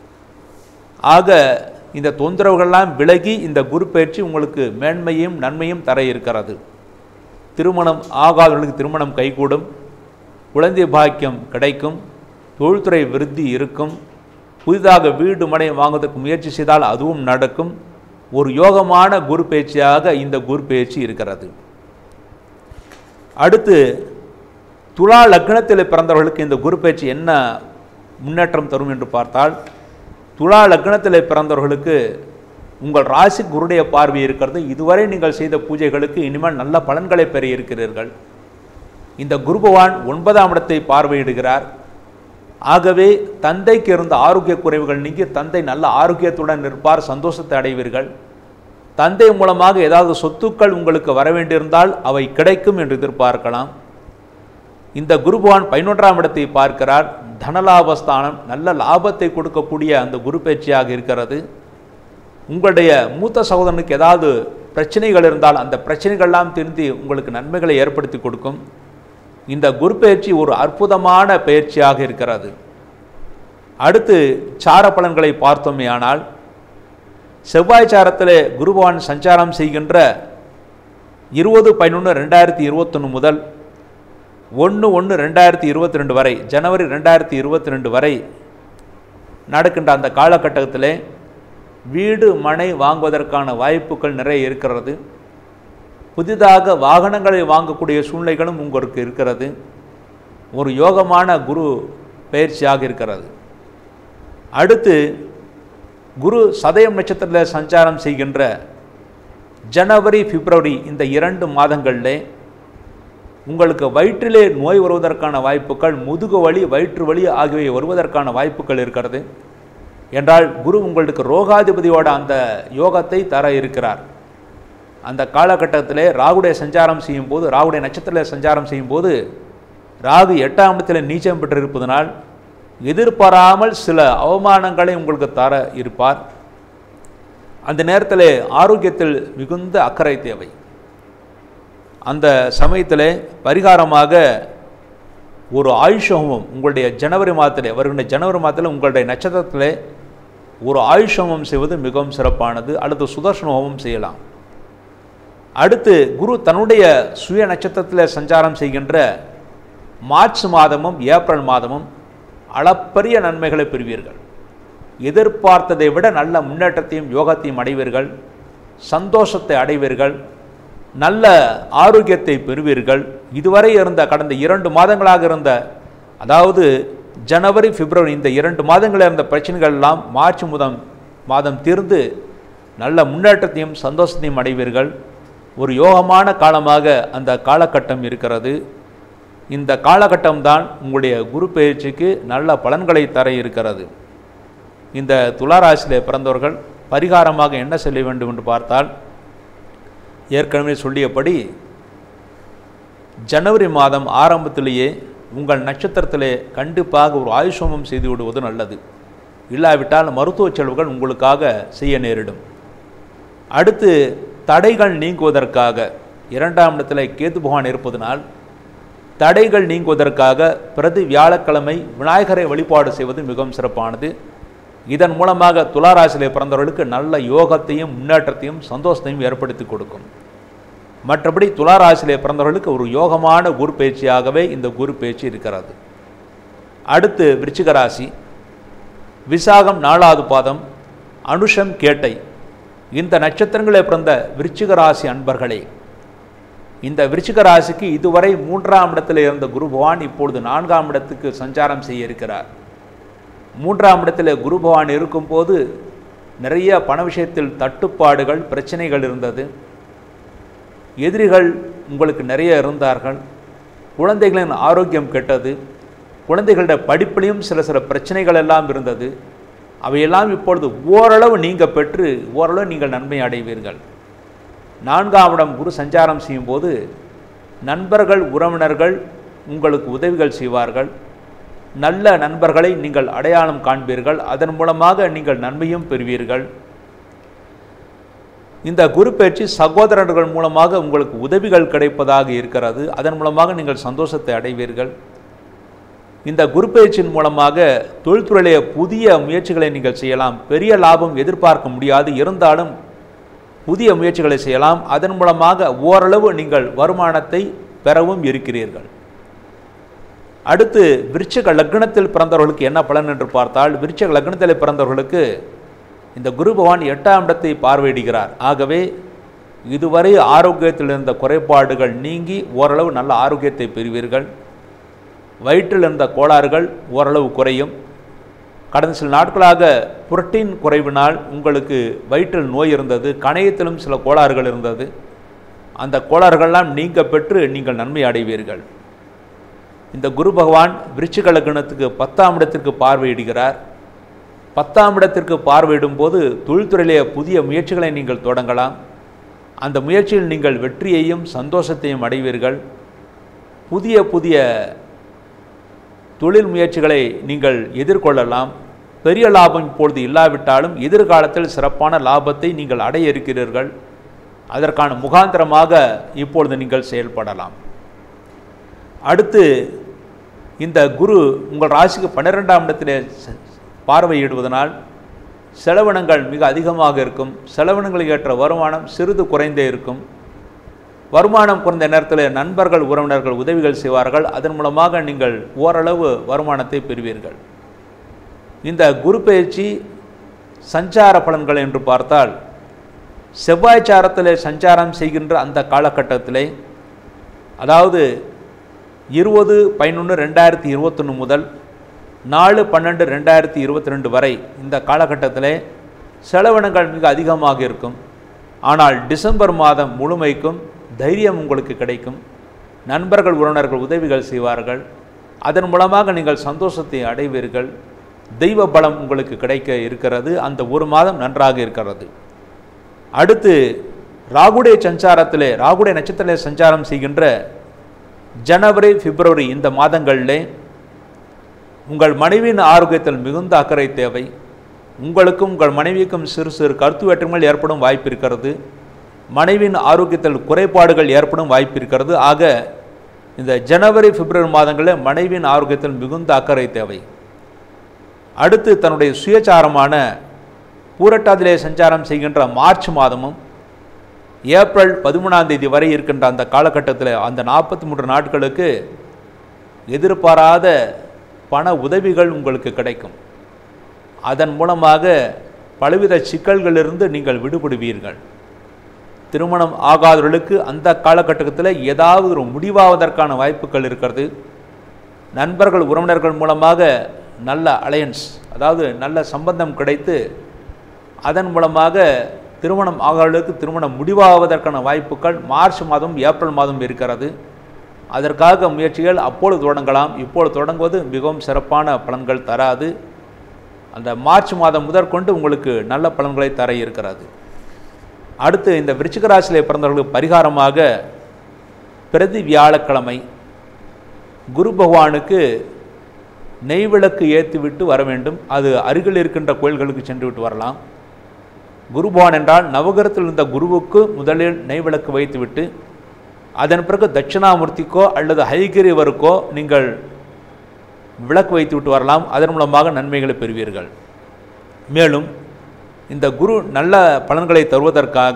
ஆக இந்த தொந்தரவுகள்லாம் விலகி இந்த குரு பயிற்சி உங்களுக்கு மேன்மையும் நன்மையும் தர இருக்கிறது திருமணம் ஆகாதவர்களுக்கு திருமணம் கைகூடும் குழந்தை பாக்கியம் கிடைக்கும் தொழில்துறை விருத்தி இருக்கும் புதிதாக வீடு மனை வாங்குவதற்கு முயற்சி செய்தால் அதுவும் நடக்கும் ஒரு யோகமான குரு பயிற்சியாக இந்த குரு பயிற்சி இருக்கிறது அடுத்து துலா லக்னத்தில் பிறந்தவர்களுக்கு இந்த குரு பயிற்சி என்ன முன்னேற்றம் தரும் என்று பார்த்தால் துலா லக்னத்தில் பிறந்தவர்களுக்கு உங்கள் ராசி குருடைய பார்வை இருக்கிறது இதுவரை நீங்கள் செய்த பூஜைகளுக்கு இனிமேல் நல்ல பலன்களை பெற இருக்கிறீர்கள் இந்த குரு பகவான் ஒன்பதாம் இடத்தை பார்வையிடுகிறார் ஆகவே தந்தைக்கு இருந்த ஆரோக்கிய குறைவுகள் நீங்கி தந்தை நல்ல ஆரோக்கியத்துடன் இருப்பார் சந்தோஷத்தை அடைவீர்கள் தந்தை மூலமாக ஏதாவது சொத்துக்கள் உங்களுக்கு வர வேண்டியிருந்தால் அவை கிடைக்கும் என்று எதிர்பார்க்கலாம் இந்த குரு பகவான் பதினொன்றாம் இடத்தை பார்க்கிறார் தனலாபஸ்தானம் நல்ல லாபத்தை கொடுக்கக்கூடிய அந்த குரு பயிற்சியாக இருக்கிறது உங்களுடைய மூத்த சகோதரனுக்கு ஏதாவது பிரச்சனைகள் இருந்தால் அந்த பிரச்சனைகள்லாம் திருந்தி உங்களுக்கு நன்மைகளை ஏற்படுத்தி கொடுக்கும் இந்த குரு பயிற்சி ஒரு அற்புதமான பயிற்சியாக இருக்கிறது அடுத்து சார பலன்களை பார்த்தோமேயானால் செவ்வாய் சாரத்திலே குருபவான் சஞ்சாரம் செய்கின்ற இருபது பதினொன்று ரெண்டாயிரத்தி இருபத்தொன்று முதல் ஒன்று ஒன்று ரெண்டாயிரத்தி இருபத்தி ரெண்டு வரை ஜனவரி ரெண்டாயிரத்தி இருபத்தி ரெண்டு வரை நடக்கின்ற அந்த காலகட்டத்திலே வீடு மனை வாங்குவதற்கான வாய்ப்புகள் நிறைய இருக்கிறது புதிதாக வாகனங்களை வாங்கக்கூடிய சூழ்நிலைகளும் உங்களுக்கு இருக்கிறது ஒரு யோகமான குரு பயிற்சியாக இருக்கிறது அடுத்து குரு சதயம் நட்சத்திரத்தில் சஞ்சாரம் செய்கின்ற ஜனவரி பிப்ரவரி இந்த இரண்டு மாதங்களிலே உங்களுக்கு வயிற்றிலே நோய் வருவதற்கான வாய்ப்புகள் முதுகு வலி வயிற்று வலி ஆகியவை வருவதற்கான வாய்ப்புகள் இருக்கிறது என்றால் குரு உங்களுக்கு ரோகாதிபதியோட அந்த யோகத்தை தர இருக்கிறார் அந்த காலகட்டத்திலே ராகுடைய சஞ்சாரம் செய்யும் போது ராகுடைய நட்சத்திரத்தில் சஞ்சாரம் செய்யும் போது ராகு எட்டாம் இடத்தில் நீச்சம் பெற்றிருப்பதனால் எதிர்பாராமல் சில அவமானங்களை உங்களுக்கு தர இருப்பார் அந்த நேரத்தில் ஆரோக்கியத்தில் மிகுந்த அக்கறை தேவை அந்த சமயத்தில் பரிகாரமாக ஒரு ஆயுஷ ஹோமம் உங்களுடைய ஜனவரி மாதத்தில் வருகின்ற ஜனவரி மாதத்தில் உங்களுடைய நட்சத்திரத்தில் ஒரு ஆயுஷ ஹோமம் செய்வது மிகவும் சிறப்பானது அல்லது சுதர்ஷன ஹோமம் செய்யலாம் அடுத்து குரு தன்னுடைய சுய நட்சத்திரத்தில் சஞ்சாரம் செய்கின்ற மார்ச் மாதமும் ஏப்ரல் மாதமும் அளப்பரிய நன்மைகளை பெறுவீர்கள் எதிர்பார்த்ததை விட நல்ல முன்னேற்றத்தையும் யோகத்தையும் அடைவீர்கள் சந்தோஷத்தை அடைவீர்கள் நல்ல ஆரோக்கியத்தை பெறுவீர்கள் இதுவரை இருந்த கடந்த இரண்டு மாதங்களாக இருந்த அதாவது ஜனவரி பிப்ரவரி இந்த இரண்டு மாதங்களில் இருந்த பிரச்சனைகள் எல்லாம் மார்ச் முதம் மாதம் தீர்ந்து நல்ல முன்னேற்றத்தையும் சந்தோஷத்தையும் அடைவீர்கள் ஒரு யோகமான காலமாக அந்த காலகட்டம் இருக்கிறது இந்த காலகட்டம்தான் உங்களுடைய குரு பயிற்சிக்கு நல்ல பலன்களை தர இருக்கிறது இந்த துளாராசியிலே பிறந்தவர்கள் பரிகாரமாக என்ன செய்ய வேண்டும் என்று பார்த்தால் ஏற்கனவே சொல்லியபடி ஜனவரி மாதம் ஆரம்பத்திலேயே உங்கள் நட்சத்திரத்திலே கண்டிப்பாக ஒரு ஆயுஷோமம் செய்து விடுவது நல்லது இல்லாவிட்டால் மருத்துவ செலவுகள் உங்களுக்காக செய்ய நேரிடும் அடுத்து தடைகள் நீங்குவதற்காக இரண்டாம் இடத்தில் கேது பகவான் இருப்பதனால் தடைகள் நீங்குவதற்காக பிரதி வியாழக்கிழமை விநாயகரை வழிபாடு செய்வது மிகவும் சிறப்பானது இதன் மூலமாக துளாராசியிலே பிறந்தவர்களுக்கு நல்ல யோகத்தையும் முன்னேற்றத்தையும் சந்தோஷத்தையும் ஏற்படுத்தி கொடுக்கும் மற்றபடி துளாராசியிலே பிறந்தவர்களுக்கு ஒரு யோகமான குரு பயிற்சியாகவே இந்த குரு பயிற்சி இருக்கிறது அடுத்து விருச்சிக ராசி விசாகம் நாலாவது பாதம் அனுஷம் கேட்டை இந்த நட்சத்திரங்களே பிறந்த விருச்சிக ராசி அன்பர்களே இந்த விருச்சிக ராசிக்கு இதுவரை மூன்றாம் இடத்தில் இருந்த குரு பகவான் இப்பொழுது நான்காம் இடத்துக்கு சஞ்சாரம் செய்ய இருக்கிறார் மூன்றாம் இடத்தில் குரு பகவான் இருக்கும்போது நிறைய பண விஷயத்தில் தட்டுப்பாடுகள் பிரச்சனைகள் இருந்தது எதிரிகள் உங்களுக்கு நிறைய இருந்தார்கள் குழந்தைகளின் ஆரோக்கியம் கெட்டது குழந்தைகளுடைய படிப்பிலையும் சில சில பிரச்சனைகள் எல்லாம் இருந்தது அவையெல்லாம் இப்பொழுது ஓரளவு நீங்கள் பெற்று ஓரளவு நீங்கள் நன்மை அடைவீர்கள் நான்காம் இடம் குரு சஞ்சாரம் செய்யும்போது நண்பர்கள் உறவினர்கள் உங்களுக்கு உதவிகள் செய்வார்கள் நல்ல நண்பர்களை நீங்கள் அடையாளம் காண்பீர்கள் அதன் மூலமாக நீங்கள் நன்மையும் பெறுவீர்கள் இந்த குரு பயிற்சி சகோதரர்கள் மூலமாக உங்களுக்கு உதவிகள் கிடைப்பதாக இருக்கிறது அதன் மூலமாக நீங்கள் சந்தோஷத்தை அடைவீர்கள் இந்த குரு பயிற்சியின் மூலமாக தொழில்துறையிலே புதிய முயற்சிகளை நீங்கள் செய்யலாம் பெரிய லாபம் எதிர்பார்க்க முடியாது இருந்தாலும் புதிய முயற்சிகளை செய்யலாம் அதன் மூலமாக ஓரளவு நீங்கள் வருமானத்தை பெறவும் இருக்கிறீர்கள் அடுத்து விருச்சக லக்னத்தில் பிறந்தவர்களுக்கு என்ன பலன் என்று பார்த்தால் விருச்சக லக்னத்தில் பிறந்தவர்களுக்கு இந்த குரு பகவான் எட்டாம் இடத்தை பார்வையிடுகிறார் ஆகவே இதுவரை ஆரோக்கியத்தில் இருந்த குறைபாடுகள் நீங்கி ஓரளவு நல்ல ஆரோக்கியத்தை பெறுவீர்கள் வயிற்றில் இருந்த கோளாறுகள் ஓரளவு குறையும் கடந்த சில நாட்களாக புரோட்டீன் குறைவினால் உங்களுக்கு வயிற்றில் நோய் இருந்தது கணையத்திலும் சில கோளாறுகள் இருந்தது அந்த கோளாறுகள்லாம் நீங்க பெற்று நீங்கள் நன்மை அடைவீர்கள் இந்த குரு பகவான் விருச்சிக லக்னத்துக்கு பத்தாம் இடத்திற்கு பார்வையிடுகிறார் பத்தாம் இடத்திற்கு பார்வையிடும் போது தொழில்துறையிலே புதிய முயற்சிகளை நீங்கள் தொடங்கலாம் அந்த முயற்சியில் நீங்கள் வெற்றியையும் சந்தோஷத்தையும் அடைவீர்கள் புதிய புதிய தொழில் முயற்சிகளை நீங்கள் எதிர்கொள்ளலாம் பெரிய லாபம் இப்பொழுது இல்லாவிட்டாலும் எதிர்காலத்தில் சிறப்பான லாபத்தை நீங்கள் அடைய இருக்கிறீர்கள் அதற்கான முகாந்திரமாக இப்பொழுது நீங்கள் செயல்படலாம் அடுத்து இந்த குரு உங்கள் ராசிக்கு பன்னிரெண்டாம் இடத்திலே ச- பார்வையிடுவதனால் செலவினங்கள் மிக அதிகமாக இருக்கும் செலவினங்களுக்கு ஏற்ற வருமானம் சிறிது குறைந்தே இருக்கும் வருமானம் குறைந்த நேரத்தில் நண்பர்கள் உறவினர்கள் உதவிகள் செய்வார்கள் அதன் மூலமாக நீங்கள் ஓரளவு வருமானத்தை பெறுவீர்கள் இந்த குரு பயிற்சி சஞ்சார பலன்கள் என்று பார்த்தால் செவ்வாய் சாரத்தில் சஞ்சாரம் செய்கின்ற அந்த காலகட்டத்திலே அதாவது இருபது பதினொன்று ரெண்டாயிரத்தி இருபத்தொன்று முதல் நாலு பன்னெண்டு ரெண்டாயிரத்தி இருபத்தி ரெண்டு வரை இந்த காலகட்டத்தில் செலவினங்கள் மிக அதிகமாக இருக்கும் ஆனால் டிசம்பர் மாதம் முழுமைக்கும் தைரியம் உங்களுக்கு கிடைக்கும் நண்பர்கள் உறவினர்கள் உதவிகள் செய்வார்கள் அதன் மூலமாக நீங்கள் சந்தோஷத்தை அடைவீர்கள் தெய்வ பலம் உங்களுக்கு கிடைக்க இருக்கிறது அந்த ஒரு மாதம் நன்றாக இருக்கிறது அடுத்து ராகுடைய சஞ்சாரத்திலே ராகுடைய நட்சத்திரத்திலே சஞ்சாரம் செய்கின்ற ஜனவரி பிப்ரவரி இந்த மாதங்களிலே உங்கள் மனைவியின் ஆரோக்கியத்தில் மிகுந்த அக்கறை தேவை உங்களுக்கும் உங்கள் மனைவிக்கும் சிறு சிறு கருத்து வேற்றுமைகள் ஏற்படும் வாய்ப்பு இருக்கிறது மனைவியின் ஆரோக்கியத்தில் குறைபாடுகள் ஏற்படும் வாய்ப்பு இருக்கிறது ஆக இந்த ஜனவரி பிப்ரவரி மாதங்களில் மனைவியின் ஆரோக்கியத்தில் மிகுந்த அக்கறை தேவை அடுத்து தன்னுடைய சுயச்சாரமான பூரட்டாதிலே சஞ்சாரம் செய்கின்ற மார்ச் மாதமும் ஏப்ரல் பதிமூணாம் தேதி வரை இருக்கின்ற அந்த காலகட்டத்தில் அந்த நாற்பத்தி மூன்று நாட்களுக்கு எதிர்பாராத பண உதவிகள் உங்களுக்கு கிடைக்கும் அதன் மூலமாக பலவித சிக்கல்களிலிருந்து நீங்கள் விடுபடுவீர்கள் திருமணம் ஆகாதவர்களுக்கு அந்த காலகட்டத்தில் ஏதாவது ஒரு முடிவாவதற்கான வாய்ப்புகள் இருக்கிறது நண்பர்கள் உறவினர்கள் மூலமாக நல்ல அலையன்ஸ் அதாவது நல்ல சம்பந்தம் கிடைத்து அதன் மூலமாக திருமணம் ஆகாதவர்களுக்கு திருமணம் முடிவாவதற்கான வாய்ப்புகள் மார்ச் மாதம் ஏப்ரல் மாதம் இருக்கிறது அதற்காக முயற்சிகள் அப்பொழுது தொடங்கலாம் இப்பொழுது தொடங்குவது மிகவும் சிறப்பான பலன்கள் தராது அந்த மார்ச் மாதம் முதற்கொண்டு உங்களுக்கு நல்ல பலன்களை தர இருக்கிறது அடுத்து இந்த விருச்சிக ராசியிலே பிறந்தவர்களுக்கு பரிகாரமாக பிரதி வியாழக்கிழமை குரு பகவானுக்கு நெய் விளக்கு ஏற்றி விட்டு வர வேண்டும் அது அருகில் இருக்கின்ற கோயில்களுக்கு சென்று விட்டு வரலாம் குரு பகவான் என்றால் நவகிரகத்தில் இருந்த குருவுக்கு முதலில் நெய் விளக்கு வைத்துவிட்டு அதன் பிறகு தட்சிணாமூர்த்திக்கோ அல்லது ஹைகிரிவருக்கோ நீங்கள் விளக்கு வைத்து விட்டு வரலாம் அதன் மூலமாக நன்மைகளை பெறுவீர்கள் மேலும் இந்த குரு நல்ல பலன்களை தருவதற்காக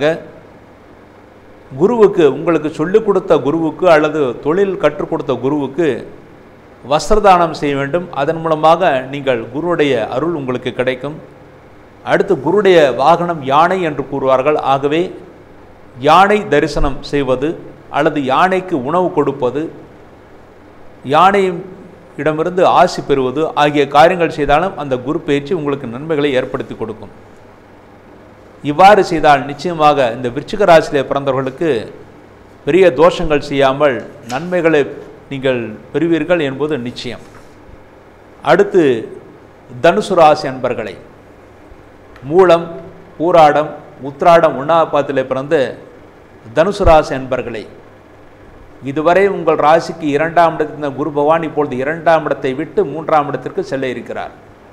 குருவுக்கு உங்களுக்கு சொல்லிக் கொடுத்த குருவுக்கு அல்லது தொழில் கற்றுக் கொடுத்த குருவுக்கு வஸ்திரதானம் செய்ய வேண்டும் அதன் மூலமாக நீங்கள் குருவுடைய அருள் உங்களுக்கு கிடைக்கும் அடுத்து குருடைய வாகனம் யானை என்று கூறுவார்கள் ஆகவே யானை தரிசனம் செய்வது அல்லது யானைக்கு உணவு கொடுப்பது யானை இடமிருந்து ஆசி பெறுவது ஆகிய காரியங்கள் செய்தாலும் அந்த குரு பயிற்சி உங்களுக்கு நன்மைகளை ஏற்படுத்தி கொடுக்கும் இவ்வாறு செய்தால் நிச்சயமாக இந்த விருச்சிக ராசியிலே பிறந்தவர்களுக்கு பெரிய தோஷங்கள் செய்யாமல் நன்மைகளை நீங்கள் பெறுவீர்கள் என்பது நிச்சயம் அடுத்து தனுசு ராசி அன்பர்களை மூலம் பூராடம் உத்ராடம் உண்ணாபாத்திலே பிறந்த தனுசு ராசி அன்பர்களை இதுவரை உங்கள் ராசிக்கு இரண்டாம் இடத்தில் இருந்த குரு பகவான் இப்பொழுது இரண்டாம் இடத்தை விட்டு மூன்றாம் இடத்திற்கு செல்ல இருக்கிறார்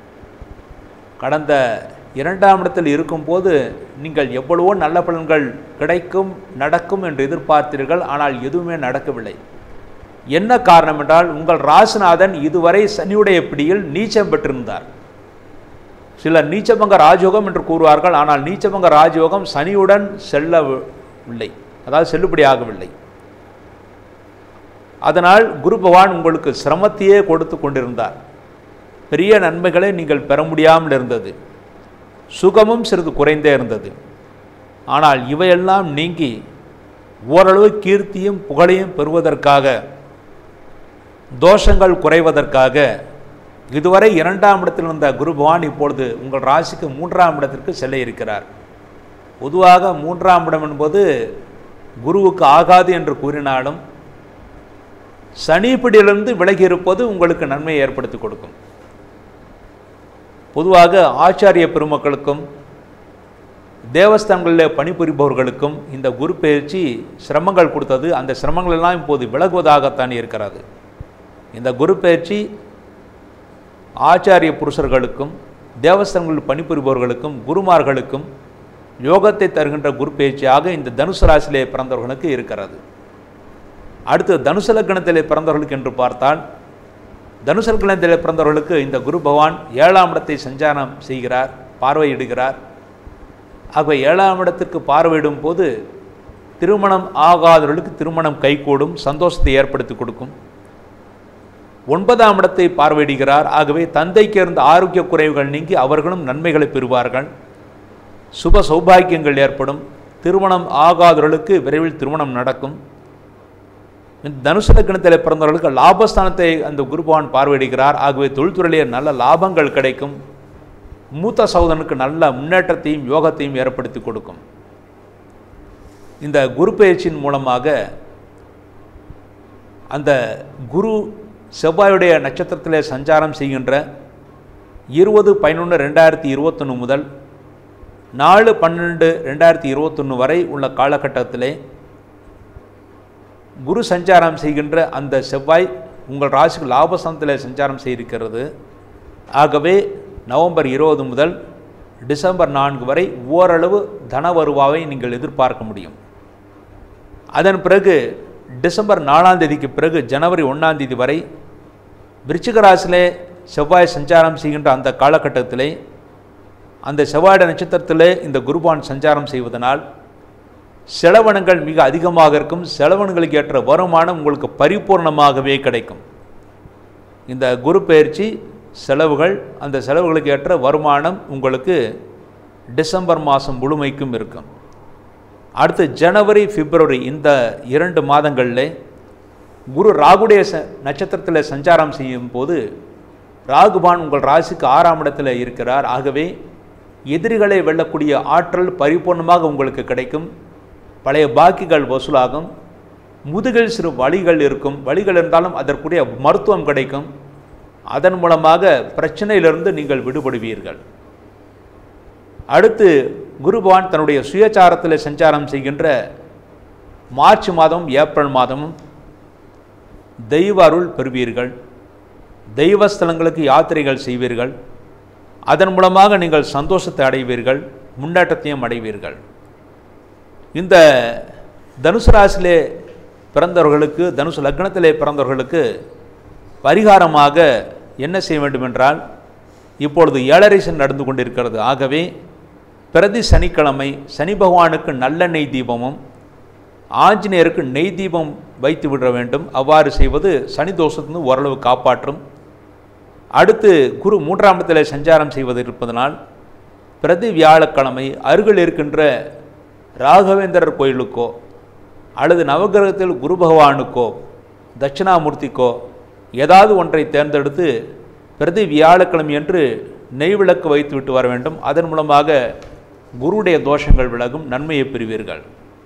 கடந்த இரண்டாம் இடத்தில் இருக்கும்போது நீங்கள் எவ்வளவோ நல்ல பலன்கள் கிடைக்கும் நடக்கும் என்று எதிர்பார்த்தீர்கள் ஆனால் எதுவுமே நடக்கவில்லை என்ன காரணம் என்றால் உங்கள் ராசிநாதன் இதுவரை சனியுடைய பிடியில் நீச்சம் பெற்றிருந்தார் சிலர் நீச்சபங்க ராஜயோகம் என்று கூறுவார்கள் ஆனால் நீச்சபங்க ராஜயோகம் சனியுடன் செல்லவில்லை அதாவது செல்லுபடியாகவில்லை அதனால் குரு பகவான் உங்களுக்கு சிரமத்தையே கொடுத்து கொண்டிருந்தார் பெரிய நன்மைகளை நீங்கள் பெற முடியாமல் இருந்தது சுகமும் சிறிது குறைந்தே இருந்தது ஆனால் இவையெல்லாம் நீங்கி ஓரளவு கீர்த்தியும் புகழையும் பெறுவதற்காக தோஷங்கள் குறைவதற்காக இதுவரை இரண்டாம் இடத்தில் இருந்த குரு பகவான் இப்பொழுது உங்கள் ராசிக்கு மூன்றாம் இடத்திற்கு செல்ல இருக்கிறார் பொதுவாக மூன்றாம் இடம் என்பது குருவுக்கு ஆகாது என்று கூறினாலும் சனிப்பிடியிலிருந்து விலகி இருப்பது உங்களுக்கு நன்மையை ஏற்படுத்தி கொடுக்கும் பொதுவாக ஆச்சாரிய பெருமக்களுக்கும் தேவஸ்தானங்களில் பணிபுரிபவர்களுக்கும் இந்த குரு பயிற்சி சிரமங்கள் கொடுத்தது அந்த சிரமங்கள் எல்லாம் இப்போது விலகுவதாகத்தான் இருக்கிறது இந்த குரு பயிற்சி ஆச்சாரிய புருஷர்களுக்கும் தேவஸ்தானங்களில் பணிபுரிபவர்களுக்கும் குருமார்களுக்கும் யோகத்தை தருகின்ற குரு பயிற்சியாக இந்த தனுசு ராசியிலே பிறந்தவர்களுக்கு இருக்கிறது அடுத்து தனுசு லக்னத்திலே பிறந்தவர்களுக்கு என்று பார்த்தால் தனுசு லக்னத்திலே பிறந்தவர்களுக்கு இந்த குரு பகவான் ஏழாம் இடத்தை சஞ்சாரம் செய்கிறார் பார்வையிடுகிறார் ஆகவே ஏழாம் இடத்திற்கு பார்வையிடும் போது திருமணம் ஆகாதவர்களுக்கு திருமணம் கைகூடும் சந்தோஷத்தை ஏற்படுத்தி கொடுக்கும் ஒன்பதாம் இடத்தை பார்வையிடுகிறார் ஆகவே தந்தைக்கு இருந்த ஆரோக்கிய குறைவுகள் நீங்கி அவர்களும் நன்மைகளை பெறுவார்கள் சுப சௌபாக்கியங்கள் ஏற்படும் திருமணம் ஆகாதவர்களுக்கு விரைவில் திருமணம் நடக்கும் இந்த தனுசு லக்னத்தில் பிறந்தவர்களுக்கு லாபஸ்தானத்தை அந்த குருபவான் பார்வையிடுகிறார் ஆகவே தொழில்துறையிலே நல்ல லாபங்கள் கிடைக்கும் மூத்த சகோதரனுக்கு நல்ல முன்னேற்றத்தையும் யோகத்தையும் ஏற்படுத்தி கொடுக்கும் இந்த குரு பயிற்சியின் மூலமாக அந்த குரு செவ்வாயுடைய நட்சத்திரத்திலே சஞ்சாரம் செய்கின்ற இருபது பதினொன்று ரெண்டாயிரத்தி இருபத்தொன்று முதல் நாலு பன்னெண்டு ரெண்டாயிரத்தி இருபத்தொன்று வரை உள்ள காலகட்டத்திலே குரு சஞ்சாரம் செய்கின்ற அந்த செவ்வாய் உங்கள் ராசிக்கு லாபஸ்தானத்தில் சஞ்சாரம் செய்திருக்கிறது ஆகவே நவம்பர் இருபது முதல் டிசம்பர் நான்கு வரை ஓரளவு தன வருவாவை நீங்கள் எதிர்பார்க்க முடியும் அதன் பிறகு டிசம்பர் நாலாம் தேதிக்கு பிறகு ஜனவரி ஒன்றாம் தேதி வரை விருச்சிக ராசியிலே செவ்வாய் சஞ்சாரம் செய்கின்ற அந்த காலகட்டத்திலே அந்த செவ்வாய் நட்சத்திரத்திலே இந்த குருபான் சஞ்சாரம் செய்வதனால் செலவனங்கள் மிக அதிகமாக இருக்கும் செலவனங்களுக்கு ஏற்ற வருமானம் உங்களுக்கு பரிபூர்ணமாகவே கிடைக்கும் இந்த குரு பயிற்சி செலவுகள் அந்த செலவுகளுக்கு ஏற்ற வருமானம் உங்களுக்கு டிசம்பர் மாதம் முழுமைக்கும் இருக்கும் அடுத்து ஜனவரி பிப்ரவரி இந்த இரண்டு மாதங்களில் குரு ராகுடைய ச நட்சத்திரத்தில் சஞ்சாரம் செய்யும் போது ராகுபான் உங்கள் ராசிக்கு ஆறாம் இடத்தில் இருக்கிறார் ஆகவே எதிரிகளை வெல்லக்கூடிய ஆற்றல் பரிபூர்ணமாக உங்களுக்கு கிடைக்கும் பழைய பாக்கிகள் வசூலாகும் முதுகில் சிறு வழிகள் இருக்கும் வழிகள் இருந்தாலும் அதற்குரிய மருத்துவம் கிடைக்கும் அதன் மூலமாக பிரச்சனையிலிருந்து நீங்கள் விடுபடுவீர்கள் அடுத்து குருபவான் தன்னுடைய சுயச்சாரத்தில் சஞ்சாரம் செய்கின்ற மார்ச் மாதம் ஏப்ரல் மாதமும் தெய்வ அருள் பெறுவீர்கள் தெய்வ ஸ்தலங்களுக்கு யாத்திரைகள் செய்வீர்கள் அதன் மூலமாக நீங்கள் சந்தோஷத்தை அடைவீர்கள் முன்னேற்றத்தையும் அடைவீர்கள் இந்த தனுசு ராசியிலே பிறந்தவர்களுக்கு தனுசு லக்னத்திலே பிறந்தவர்களுக்கு பரிகாரமாக என்ன செய்ய வேண்டும் என்றால் இப்பொழுது ஏழரை சனி நடந்து கொண்டிருக்கிறது ஆகவே பிரதி சனிக்கிழமை சனி பகவானுக்கு நல்லெண்ணெய் தீபமும் ஆஞ்சநேயருக்கு நெய் தீபம் வைத்து விட வேண்டும் அவ்வாறு செய்வது சனி தோஷத்திலிருந்து ஓரளவு காப்பாற்றும் அடுத்து குரு மூன்றாம் இடத்தில் சஞ்சாரம் செய்வது இருப்பதனால் பிரதி வியாழக்கிழமை அருகில் இருக்கின்ற ராகவேந்திரர் கோயிலுக்கோ அல்லது நவகிரகத்தில் குரு பகவானுக்கோ தட்சிணாமூர்த்திக்கோ ஏதாவது ஒன்றை தேர்ந்தெடுத்து பிரதி வியாழக்கிழமை என்று நெய் விளக்கு வைத்து விட்டு வர வேண்டும் அதன் மூலமாக குருவுடைய தோஷங்கள் விலகும் நன்மையை பெறுவீர்கள்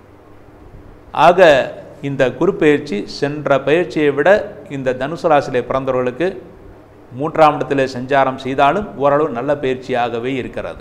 ஆக இந்த குரு பயிற்சி சென்ற பயிற்சியை விட இந்த தனுசு ராசியிலே பிறந்தவர்களுக்கு மூன்றாம் இடத்திலே சஞ்சாரம் செய்தாலும் ஓரளவு நல்ல பயிற்சியாகவே இருக்கிறது